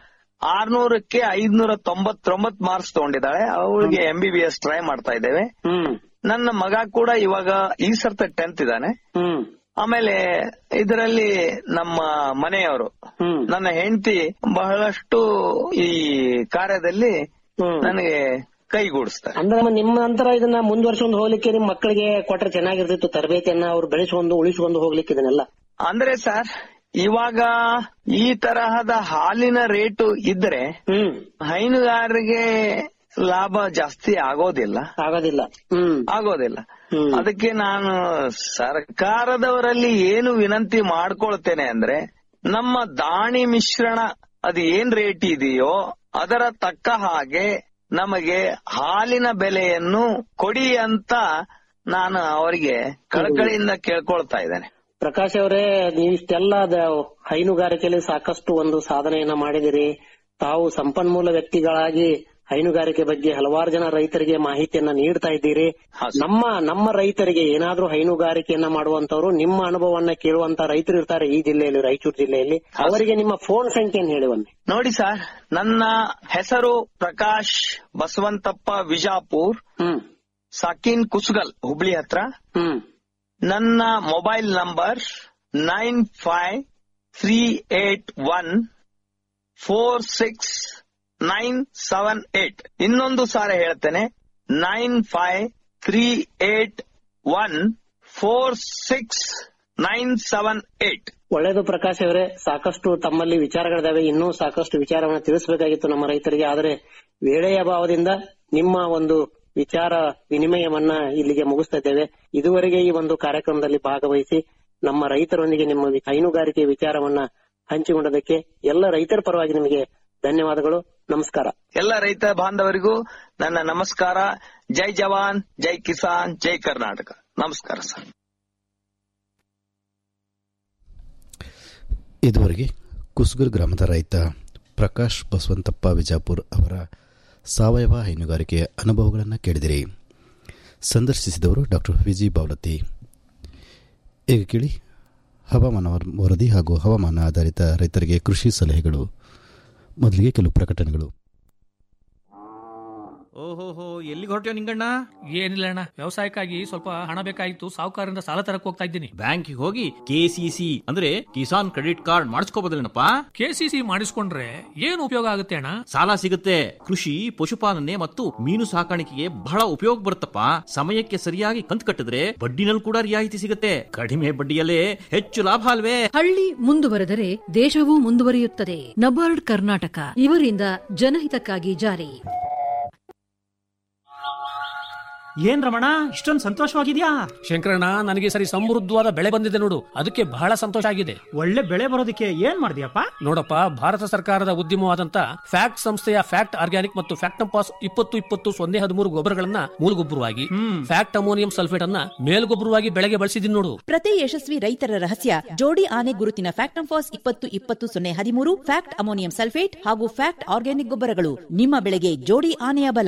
ಆರ್ನೂರಕ್ಕೆ ಐದ್ನೂರ ತೊಂಬತ್ತೊಂಬತ್ ಮಾರ್ಕ್ಸ್ ತಗೊಂಡಿದ್ದಾಳೆ ಅವಳಿಗೆ M B B S try ಮಾಡ್ತಾ ಇದ್ದೇವೆ ನನ್ನ ಮಗ ಕೂಡ ಇವಾಗ ಈ ಸರ್ತ ಟೆಂತ್ ಇದ್ದಾನೆ ಆಮೇಲೆ ಇದರಲ್ಲಿ ನಮ್ಮ ಮನೆಯವರು ನನ್ನ ಹೆಂಡತಿ ಬಹಳಷ್ಟು ಈ ಕಾರ್ಯದಲ್ಲಿ ನನಗೆ ಕೈಗೂಡಿಸ್ತಾರೆ ಅಂದ್ರೆ ನಿಮ್ಮ ನಂತರ ಇದನ್ನ ಮುಂದುವರ್ಸ್ಕೊಂಡು ಹೋಗ್ಲಿಕ್ಕೆ ನಿಮ್ ಮಕ್ಕಳಿಗೆ ಕೊಟ್ರೆ ಚೆನ್ನಾಗಿರ್ತಿತ್ತು ತರಬೇತಿಯನ್ನ ಅವ್ರು ಬೆಳೆಸ್ಕೊಂಡು ಉಳಿಸ್ಕೊಂಡು ಹೋಗ್ಲಿಕ್ಕೆ ಇದನ್ನೆಲ್ಲ ಅಂದ್ರೆ ಸರ್ ಇವಾಗ ಈ ತರಹದ ಹಾಲಿನ ರೇಟು ಇದ್ರೆ ಹೈನುಗಾರರಿಗೆ ಲಾಭ ಜಾಸ್ತಿ ಆಗೋದಿಲ್ಲ ಆಗೋದಿಲ್ಲ ಆಗೋದಿಲ್ಲ ಅದಕ್ಕೆ ನಾನು ಸರ್ಕಾರದವರಲ್ಲಿ ಏನು ವಿನಂತಿ ಮಾಡ್ಕೊಳ್ತೇನೆ ಅಂದ್ರೆ ನಮ್ಮ ದಾಣಿ ಮಿಶ್ರಣ ಅದು ಏನ್ ರೇಟ್ ಇದೆಯೋ ಅದರ ತಕ್ಕ ಹಾಗೆ ನಮಗೆ ಹಾಲಿನ ಬೆಲೆಯನ್ನು ಕೊಡಿ ಅಂತ ನಾನು ಅವರಿಗೆ ಕಳಕಳಿಯಿಂದ ಕೇಳ್ಕೊಳ್ತಾ ಇದ್ದೇನೆ ಪ್ರಕಾಶ್ ಅವರೇ ನೀವಿಷ್ಟೆಲ್ಲ ದ- ಹೈನುಗಾರಿಕೆಯಲ್ಲಿ ಸಾಕಷ್ಟು ಒಂದು ಸಾಧನೆಯನ್ನ ಮಾಡಿದಿರಿ ತಾವು ಸಂಪನ್ಮೂಲ ವ್ಯಕ್ತಿಗಳಾಗಿ ಹೈನುಗಾರಿಕೆ ಬಗ್ಗೆ ಹಲವಾರು ಜನ ರೈತರಿಗೆ ಮಾಹಿತಿಯನ್ನ ನೀಡ್ತಾ ಇದ್ದೀರಿ ನಮ್ಮ ನಮ್ಮ ರೈತರಿಗೆ ಏನಾದ್ರೂ ಹೈನುಗಾರಿಕೆಯನ್ನ ಮಾಡುವಂತವ್ರು ನಿಮ್ಮ ಅನುಭವವನ್ನ ಕೇಳುವಂತ ರೈತರು ಇರ್ತಾರೆ ಈ ಜಿಲ್ಲೆಯಲ್ಲಿ ರಾಯಚೂರು ಜಿಲ್ಲೆಯಲ್ಲಿ ಅವರಿಗೆ ನಿಮ್ಮ ಫೋನ್ ಸಂಖ್ಯೆಯನ್ನು ಹೇಳಿ ಒಮ್ಮೆ ನೋಡಿ ಸರ್ ನನ್ನ ಹೆಸರು ಪ್ರಕಾಶ್ ಬಸವಂತಪ್ಪ ವಿಜಾಪುರ್ ಸಾಕಿನ್ ಕುಸುಗಲ್ ಹುಬ್ಳಿ ಹತ್ರ ನನ್ನ mobile number nine five three eight one four six nine seven eight ಇನ್ನೊಂದು ಸಾರಿ ಹೇಳ್ತೇನೆ nine five three eight one four six nine seven eight ಒಳ್ಳೇದು ಪ್ರಕಾಶ್ ಅವರೇ ಸಾಕಷ್ಟು ತಮ್ಮಲ್ಲಿ ವಿಚಾರಗಳಿದಾವೆ ಇನ್ನೂ ಸಾಕಷ್ಟು ವಿಚಾರವನ್ನ ತಿಳಿಸಬೇಕಾಗಿತ್ತು ನಮ್ಮ ರೈತರಿಗೆ ಆದರೆ ವೇಳೆಯ ಅಭಾವದಿಂದ ನಿಮ್ಮ ಒಂದು ವಿಚಾರ ವಿನಿಮಯವನ್ನ ಇಲ್ಲಿಗೆ ಮುಗಿಸ್ತಾ ಇದ್ದೇವೆ ಇದುವರೆಗೆ ಈ ಒಂದು ಕಾರ್ಯಕ್ರಮದಲ್ಲಿ ಭಾಗವಹಿಸಿ ನಮ್ಮ ರೈತರೊಂದಿಗೆ ನಿಮ್ಮ ವಿ- ಹೈನುಗಾರಿಕೆ ವಿಚಾರವನ್ನ ಹಂಚಿಕೊಂಡದಕ್ಕೆ ಎಲ್ಲ ರೈತರ ಪರವಾಗಿ ನಿಮಗೆ ಧನ್ಯವಾದಗಳು ನಮಸ್ಕಾರ ಎಲ್ಲ ರೈತ ಬಾಂಧವರಿಗೂ ನನ್ನ ನಮಸ್ಕಾರ ಜೈ ಜವಾನ್ ಜೈ ಕಿಸಾನ್ ಜೈ ಕರ್ನಾಟಕ ನಮಸ್ಕಾರ ಸರ್ ಇದುವರೆಗೆ ಕುಸುಗರ್ ಗ್ರಾಮದ ರೈತ ಪ್ರಕಾಶ್ ಬಸವಂತಪ್ಪ ವಿಜಾಪುರ್ ಅವರ ಸಾವಯವ ಹೈನುಗಾರಿಕೆಯ ಅನುಭವಗಳನ್ನು ಕೇಳಿದಿರಿ ಸಂದರ್ಶಿಸಿದವರು ಡಾಕ್ಟರ್ ವಿಜಿ ಬಾವಲತಿ ಈಗ ಕೇಳಿ ಹವಾಮಾನ ವರದಿ ಹಾಗೂ ಹವಾಮಾನ ಆಧಾರಿತ ರೈತರಿಗೆ ಕೃಷಿ ಸಲಹೆಗಳು ಮೊದಲಿಗೆ ಕೆಲವು ಪ್ರಕಟಣೆಗಳು ಓಹೋಹೋ ಎಲ್ಲಿಗೆ ಹೊರಟ್ಯೋ ನಿಂಗಣ್ಣ ಏನಿಲ್ಲ ಅಣ್ಣ ವ್ಯವಸಾಯಕ್ಕಾಗಿ ಸ್ವಲ್ಪ ಹಣ ಬೇಕಾಗಿತ್ತು ಸಾಹುಕಾರರಿಂದ ಸಾಲ ತರಕ್ ಹೋಗ್ತಾ ಇದ್ದೀನಿ ಬ್ಯಾಂಕಿಗೆ ಹೋಗಿ ಕೆಸಿಸಿ ಅಂದ್ರೆ ಕಿಸಾನ್ ಕ್ರೆಡಿಟ್ ಕಾರ್ಡ್ ಮಾಡಿಸ್ಕೋಬೋದಲ್ಲೇನಪ್ಪ ಕೆಸಿಸಿ ಮಾಡಿಸ್ಕೊಂಡ್ರೆ ಏನು ಉಪಯೋಗ ಆಗುತ್ತೆ ಅಣ್ಣ ಸಾಲ ಸಿಗುತ್ತೆ ಕೃಷಿ ಪಶುಪಾಲನೆ ಮತ್ತು ಮೀನು ಸಾಕಾಣಿಕೆಗೆ ಬಹಳ ಉಪಯೋಗ ಬರುತ್ತಪ್ಪ ಸಮಯಕ್ಕೆ ಸರಿಯಾಗಿ ಕಂತು ಕಟ್ಟಿದ್ರೆ ಬಡ್ಡಿನಲ್ಲಿ ಕೂಡ ರಿಯಾಯಿತಿ ಸಿಗುತ್ತೆ ಕಡಿಮೆ ಬಡ್ಡಿಯಲ್ಲೇ ಹೆಚ್ಚು ಲಾಭ ಅಲ್ವೇ ಹಳ್ಳಿ ಮುಂದುವರೆದರೆ ದೇಶವೂ ಮುಂದುವರಿಯುತ್ತದೆ ನಬಾರ್ಡ್ ಕರ್ನಾಟಕ ಇವರಿಂದ ಜನಹಿತಕ್ಕಾಗಿ ಜಾರಿ ಏನ್ ರಮಣ ಇಷ್ಟೊಂದು ಸಂತೋಷವಾಗಿದ್ಯಾ ಶಂಕರಣ್ಣ ನನಗೆ ಸರಿ ಸಮೃದ್ಧವಾದ ಬೆಳೆ ಬಂದಿದೆ ನೋಡು ಅದಕ್ಕೆ ಬಹಳ ಸಂತೋಷ ಆಗಿದೆ ಒಳ್ಳೆ ಬೆಳೆ ಬರೋದಕ್ಕೆ ಏನ್ ಮಾಡಿದ್ಯಪ್ಪ ನೋಡಪ್ಪ ಭಾರತ ಸರ್ಕಾರದ ಉದ್ಯಮವಾದಂತ ಫ್ಯಾಕ್ಟ್ ಸಂಸ್ಥೆಯ ಫ್ಯಾಕ್ಟ್ ಆರ್ಗ್ಯಾನಿಕ್ ಮತ್ತು ಫ್ಯಾಕ್ಟಂಪಾಸ್ ಇಪ್ಪತ್ತು ಇಪ್ಪತ್ತು ಸೊನ್ನೆ ಹದಿಮೂರು ಗೊಬ್ಬರಗಳನ್ನ ಮೂಲಗೊಬ್ಬರವಾಗಿ ಫ್ಯಾಕ್ಟ್ ಅಮೋನಿಯಂ ಸಲ್ಫೇಟ್ ಅನ್ನ ಮೇಲ್ಗೊಬ್ಬರವಾಗಿ ಬೆಳೆಗೆ ಬಳಸಿದೀನಿ ನೋಡು ಪ್ರತಿ ಯಶಸ್ವಿ ರೈತರ ರಹಸ್ಯ ಜೋಡಿ ಆನೆ ಗುರುತಿನ ಫ್ಯಾಕ್ಟಂಫಾಸ್ ಇಪ್ಪತ್ತು ಇಪ್ಪತ್ತು ಸೊನ್ನೆ ಹದಿಮೂರು ಫ್ಯಾಕ್ಟ್ ಅಮೋನಿಯಂ ಸಲ್ಫೇಟ್ ಹಾಗೂ ಫ್ಯಾಕ್ಟ್ ಆರ್ಗ್ಯಾನಿಕ್ ಗೊಬ್ಬರಗಳು ನಿಮ್ಮ ಬೆಳೆಗೆ ಜೋಡಿ ಆನೆಯ ಬಲ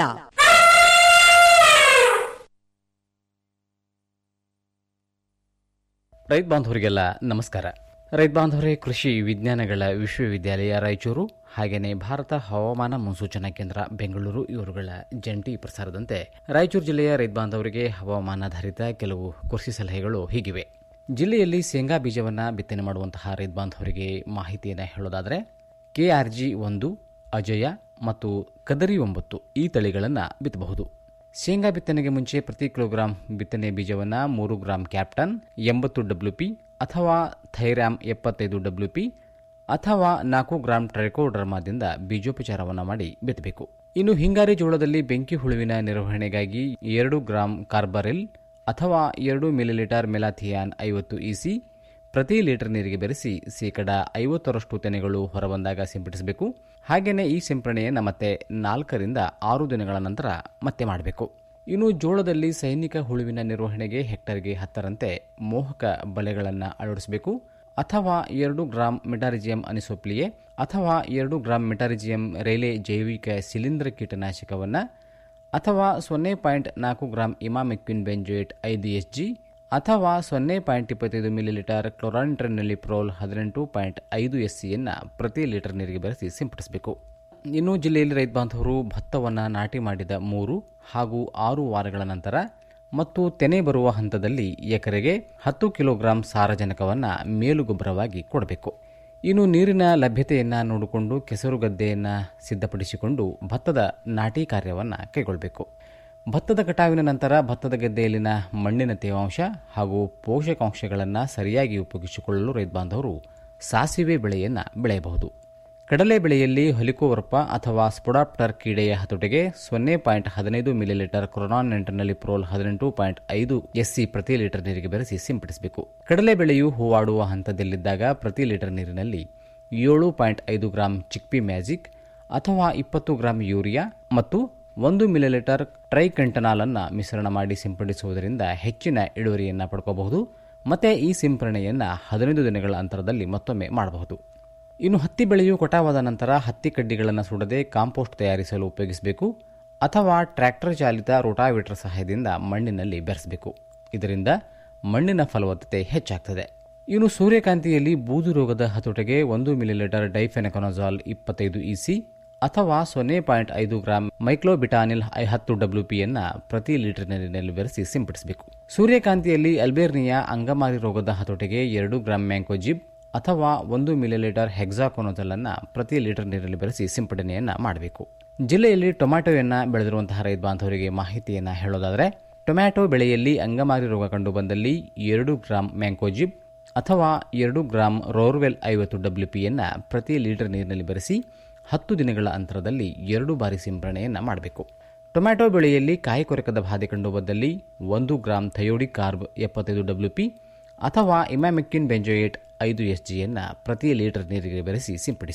ರೈತ ಬಾಂಧವರಿಗೆಲ್ಲ ನಮಸ್ಕಾರ ರೈತ ಬಾಂಧವರೇ ಕೃಷಿ ವಿಜ್ಞಾನಗಳ ವಿಶ್ವವಿದ್ಯಾಲಯ ರಾಯಚೂರು ಹಾಗೆಯೇ ಭಾರತ ಹವಾಮಾನ ಮುನ್ಸೂಚನಾ ಕೇಂದ್ರ ಬೆಂಗಳೂರು ಇವರುಗಳ ಜಂಟಿ ಪ್ರಸಾರದಂತೆ ರಾಯಚೂರು ಜಿಲ್ಲೆಯ ರೈತ ಬಾಂಧವರಿಗೆ ಹವಾಮಾನಾಧಾರಿತ ಕೆಲವು ಕೃಷಿ ಸಲಹೆಗಳು ಹೀಗಿವೆ ಜಿಲ್ಲೆಯಲ್ಲಿ ಶೇಂಗಾ ಬೀಜವನ್ನು ಬಿತ್ತನೆ ಮಾಡುವಂತಹ ರೈತ ಬಾಂಧವರಿಗೆ ಮಾಹಿತಿಯನ್ನು ಹೇಳೋದಾದರೆ ಕೆಆರ್ಜಿ ಒಂದು ಅಜಯ ಮತ್ತು ಕದರಿ ಒಂಬತ್ತು ಈ ತಳಿಗಳನ್ನು ಬಿತ್ತಬಹುದು ಶೇಂಗಾ ಬಿತ್ತನೆಗೆ ಮುಂಚೆ ಪ್ರತಿ ಕಿಲೋಗ್ರಾಂ ಬಿತ್ತನೆ ಬೀಜವನ್ನು ಮೂರು ಗ್ರಾಂ ಕ್ಯಾಪ್ಟನ್ ಎಂಬತ್ತು ಡಬ್ಲ್ಯೂ ಪಿ ಅಥವಾ ಥೈರಾಮ್ ಎಪ್ಪತ್ತೈದು ಡಬ್ಲ್ಯೂ ಪಿ ಅಥವಾ ನಾಲ್ಕು ಗ್ರಾಂ ಟ್ರೈಕೋಡರ್ಮಾದಿಂದ ಬೀಜೋಪಚಾರವನ್ನು ಮಾಡಿ ಬಿತ್ತಬೇಕು ಇನ್ನು ಹಿಂಗಾರಿ ಜೋಳದಲ್ಲಿ ಬೆಂಕಿ ಹುಳುವಿನ ನಿರ್ವಹಣೆಗಾಗಿ ಎರಡು ಗ್ರಾಂ ಕಾರ್ಬರಿಲ್ ಅಥವಾ ಎರಡು ಮಿಲಿಲೀಟರ್ ಮೆಲಾಥಿಯಾನ್ ಐವತ್ತು ಇಸಿ ಪ್ರತಿ ಲೀಟರ್ ನೀರಿಗೆ ಬೆರೆಸಿ ಶೇಕಡ ಐವತ್ತರಷ್ಟು ತೆನೆಗಳು ಹೊರಬಂದಾಗ ಸಿಂಪಡಿಸಬೇಕು ಹಾಗೆಯೇ ಈ ಸಿಂಪರಣೆಯನ್ನು ಮತ್ತೆ ನಾಲ್ಕರಿಂದ ಆರು ದಿನಗಳ ನಂತರ ಮತ್ತೆ ಮಾಡಬೇಕು ಇನ್ನು ಜೋಳದಲ್ಲಿ ಸೈನಿಕ ಹುಳುವಿನ ನಿರ್ವಹಣೆಗೆ ಹೆಕ್ಟರ್ಗೆ ಹತ್ತರಂತೆ ಮೋಹಕ ಬಲೆಗಳನ್ನು ಅಳವಡಿಸಬೇಕು ಅಥವಾ ಎರಡು ಗ್ರಾಂ ಮೆಟಾರಿಜಿಯಂ ಅನಿಸೋಪ್ಲಿಯೆ ಅಥವಾ ಎರಡು ಗ್ರಾಂ ಮೆಟಾರಿಜಿಯಂ ರೈಲೆ ಜೈವಿಕ ಶಿಲೀಂಧ್ರ ಕೀಟನಾಶಕವನ್ನು ಅಥವಾ ಸೊನ್ನೆ ಪಾಯಿಂಟ್ ನಾಲ್ಕು ಗ್ರಾಂ ಇಮಾಮೆಕ್ವಿನ್ ಬೆಂಜೋಯೇಟ್ ಐದು ಎಸ್ ಜಿ ಅಥವಾ ಸೊನ್ನೆ ಪಾಯಿಂಟ್ ಇಪ್ಪತ್ತೈದು ಮಿಲಿಲೀಟರ್ ಕ್ಲೋರಾನಿಟ್ರನೆಲಿಪ್ರೋಲ್ ಹದಿನೆಂಟು ಪಾಯಿಂಟ್ ಐದು ಎಸ್ ಸಿಯನ್ನು ಪ್ರತಿ ಲೀಟರ್ ನೀರಿಗೆ ಬೆರೆಸಿ ಸಿಂಪಡಿಸಬೇಕು ಇನ್ನು ಜಿಲ್ಲೆಯಲ್ಲಿ ರೈತ ಬಾಂಧವರು ಭತ್ತವನ್ನು ನಾಟಿ ಮಾಡಿದ ಮೂರು ಹಾಗೂ ಆರು ವಾರಗಳ ನಂತರ ಮತ್ತು ತೆನೆ ಬರುವ ಹಂತದಲ್ಲಿ ಎಕರೆಗೆ ಹತ್ತು ಕಿಲೋಗ್ರಾಂ ಸಾರಜನಕವನ್ನು ಮೇಲುಗೊಬ್ಬರವಾಗಿ ಕೊಡಬೇಕು ಇನ್ನು ನೀರಿನ ಲಭ್ಯತೆಯನ್ನು ನೋಡಿಕೊಂಡು ಕೆಸರು ಗದ್ದೆಯನ್ನು ಸಿದ್ಧಪಡಿಸಿಕೊಂಡು ಭತ್ತದ ನಾಟಿ ಕಾರ್ಯವನ್ನು ಕೈಗೊಳ್ಳಬೇಕು ಭತ್ತದ ಕಟಾವಿನ ನಂತರ ಭತ್ತದ ಗದ್ದೆಯಲ್ಲಿನ ಮಣ್ಣಿನ ತೇವಾಂಶ ಹಾಗೂ ಪೋಷಕಾಂಶಗಳನ್ನು ಸರಿಯಾಗಿ ಉಪಯೋಗಿಸಿಕೊಳ್ಳಲು ರೈತ ಬಾಂಧವರು ಸಾಸಿವೆ ಬೆಳೆಯನ್ನು ಬೆಳೆಯಬಹುದು ಕಡಲೆ ಬೆಳೆಯಲ್ಲಿ ಹಲಿಕೋವರ್ಪ ಅಥವಾ ಸ್ಪೊಡಾಪ್ಟರ್ ಕೀಡೆಯ ಹತೋಟಿಗೆ ಸೊನ್ನೆ ಪಾಯಿಂಟ್ ಹದಿನೈದು ಮಿಲಿಲೀಟರ್ ಕ್ರೊನಾನ್ ನೆಂಟರ್ನಲ್ಲಿ ಪ್ರೋಲ್ ಹದಿನೆಂಟು ಪಾಯಿಂಟ್ ಐದು ಎಸ್ಸಿ ಪ್ರತಿ ಲೀಟರ್ ನೀರಿಗೆ ಬೆರೆಸಿ ಸಿಂಪಡಿಸಬೇಕು ಕಡಲೆ ಬೆಳೆಯು ಹೂವಾಡುವ ಹಂತದಲ್ಲಿದ್ದಾಗ ಪ್ರತಿ ಲೀಟರ್ ನೀರಿನಲ್ಲಿ ಏಳು ಪಾಯಿಂಟ್ ಐದು ಗ್ರಾಂ ಚಿಕ್ಪಿ ಮ್ಯಾಜಿಕ್ ಅಥವಾ ಇಪ್ಪತ್ತು ಗ್ರಾಂ ಯೂರಿಯಾ ಮತ್ತು ಒಂದು ಮಿಲಿಲೀಟರ್ ಟ್ರೈಕಂಟನಾಲ್ ಅನ್ನು ಮಿಶ್ರಣ ಮಾಡಿ ಸಿಂಪಡಿಸುವುದರಿಂದ ಹೆಚ್ಚಿನ ಇಳುವರಿಯನ್ನು ಪಡ್ಕೋಬಹುದು ಮತ್ತೆ ಈ ಸಿಂಪರಣೆಯನ್ನು ಹದಿನೈದು ದಿನಗಳ ಅಂತರದಲ್ಲಿ ಮತ್ತೊಮ್ಮೆ ಮಾಡಬಹುದು ಇನ್ನು ಹತ್ತಿ ಬೆಳೆಯು ಕಟಾವಾದ ನಂತರ ಹತ್ತಿ ಕಡ್ಡಿಗಳನ್ನು ಸುಡದೆ ಕಾಂಪೋಸ್ಟ್ ತಯಾರಿಸಲು ಉಪಯೋಗಿಸಬೇಕು ಅಥವಾ ಟ್ರ್ಯಾಕ್ಟರ್ ಚಾಲಿತ ರೋಟಾವೇಟರ್ ಸಹಾಯದಿಂದ ಮಣ್ಣಿನಲ್ಲಿ ಬೆರೆಸಬೇಕು ಇದರಿಂದ ಮಣ್ಣಿನ ಫಲವತ್ತತೆ ಹೆಚ್ಚಾಗ್ತದೆ ಇನ್ನು ಸೂರ್ಯಕಾಂತಿಯಲ್ಲಿ ಬೂದು ರೋಗದ ಹತೋಟಿಗೆ ಒಂದು ಮಿಲಿಲೀಟರ್ ಡೈಫೆನಕೊನಜಾಲ್ ಇಪ್ಪತ್ತೈದು ಇಸಿ ಅಥವಾ ಸೊನ್ನೆ ಪಾಯಿಂಟ್ ಐದು ಗ್ರಾಂ ಮೈಕ್ಲೋಬಿಟಾನಿಲ್ ಹತ್ತು ಡಬ್ಲ್ಯೂ ಪಿಯನ್ನು ಪ್ರತಿ ಲೀಟರ್ ನೀರಿನಲ್ಲಿ ಬೆರೆಸಿ ಸಿಂಪಡಿಸಬೇಕು ಸೂರ್ಯಕಾಂತಿಯಲ್ಲಿ ಅಲ್ಬೇರ್ನಿಯಾ ಅಂಗಮಾರಿ ರೋಗದ ಹತೋಟಿಗೆ ಎರಡು ಗ್ರಾಂ ಮ್ಯಾಂಕೋಜಿಬ್ ಅಥವಾ ಒಂದು ಮಿಲಿಲೀಟರ್ ಹೆಕ್ಸಾಕೊನೋಜಲ್ ಅನ್ನು ಪ್ರತಿ ಲೀಟರ್ ನೀರಲ್ಲಿ ಬೆರೆಸಿ ಸಿಂಪಡಣೆಯನ್ನು ಮಾಡಬೇಕು ಜಿಲ್ಲೆಯಲ್ಲಿ ಟೊಮ್ಯಾಟೊವನ್ನು ಬೆಳೆದಿರುವಂತಹ ರೈತ ಬಾಂಧವರಿಗೆ ಮಾಹಿತಿಯನ್ನು ಹೇಳೋದಾದರೆ ಟೊಮ್ಯಾಟೊ ಬೆಳೆಯಲ್ಲಿ ಅಂಗಮಾರಿ ರೋಗ ಕಂಡುಬಂದಲ್ಲಿ ಎರಡು ಗ್ರಾಂ ಮ್ಯಾಂಕೋಜಿಬ್ ಅಥವಾ ಎರಡು ಗ್ರಾಂ ರೋರ್ವೆಲ್ ಐವತ್ತು ಡಬ್ಲ್ಯೂ ಪಿಯನ್ನು ಪ್ರತಿ ಲೀಟರ್ ನೀರಿನಲ್ಲಿ ಬೆರೆಸಿ ಹತ್ತು ದಿನಗಳ ಅಂತರದಲ್ಲಿ ಎರಡು ಬಾರಿ ಸಿಂಪರಣೆಯನ್ನು ಮಾಡಬೇಕು ಟೊಮ್ಯಾಟೊ ಬೆಳೆಯಲ್ಲಿ ಕಾಯಿ ಕೊರಕದ ಬಾಧೆ ಕಂಡುಬಂದಲ್ಲಿ ಒಂದು ಗ್ರಾಂ ಥಯೋಡಿ ಕಾರ್ಬ್ ಎಪ್ಪತ್ತೈದು ಡಬ್ಲ್ಯೂ ಪಿ ಅಥವಾ ಇಮ್ಯಾಮೆಕ್ಕಿನ್ ಬೆಂಜೋಯೇಟ್ ಐದು ಎಸ್ ಜಿಯನ್ನು ಪ್ರತಿ ಲೀಟರ್ ನೀರಿಗೆ ಬೆರೆಸಿ ಸಿಂಪಡಿಸಿ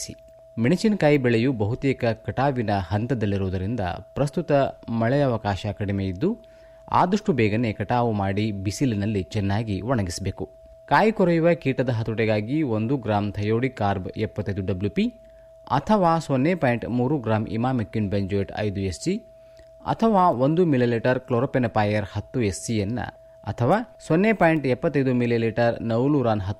ಮೆಣಸಿನಕಾಯಿ ಬೆಳೆಯು ಬಹುತೇಕ ಕಟಾವಿನ ಹಂತದಲ್ಲಿರುವುದರಿಂದ ಪ್ರಸ್ತುತ ಮಳೆಯವಕಾಶ ಕಡಿಮೆ ಇದ್ದು ಆದಷ್ಟು ಬೇಗನೆ ಕಟಾವು ಮಾಡಿ ಬಿಸಿಲಿನಲ್ಲಿ ಚೆನ್ನಾಗಿ ಒಣಗಿಸಬೇಕು ಕಾಯಿ ಕೊರೆಯುವ ಕೀಟದ ಹತೋಟಿಗಾಗಿ ಒಂದು ಗ್ರಾಂ ಥಯೋಡಿ ಕಾರ್ಬ್ ಎಪ್ಪತ್ತೈದು ಡಬ್ಲ್ಯೂಪಿ ಅಥವಾ ಸೊನ್ನೆ ಪಾಯಿಂಟ್ ಮೂರು ಗ್ರಾಂ ಇಮಾಮೆಕ್ಕಿನ್ ಬೆಂಜೋಯೇಟ್ ಐದು ಎಸ್ಸಿ ಅಥವಾ ಒಂದು ಮಿಲಿಲೀಟರ್ ಕ್ಲೋರೋಪೆನಪಾಯರ್ ಹತ್ತು ಎಸ್ಸಿಯನ್ನು ಅಥವಾ ಸೊನ್ನೆ ಪಾಯಿಂಟ್ ಎಪ್ಪತ್ತೈದು ಮಿಲಿಲೀಟರ್ ನೌಲೂರಾನ್ ಹತ್ತು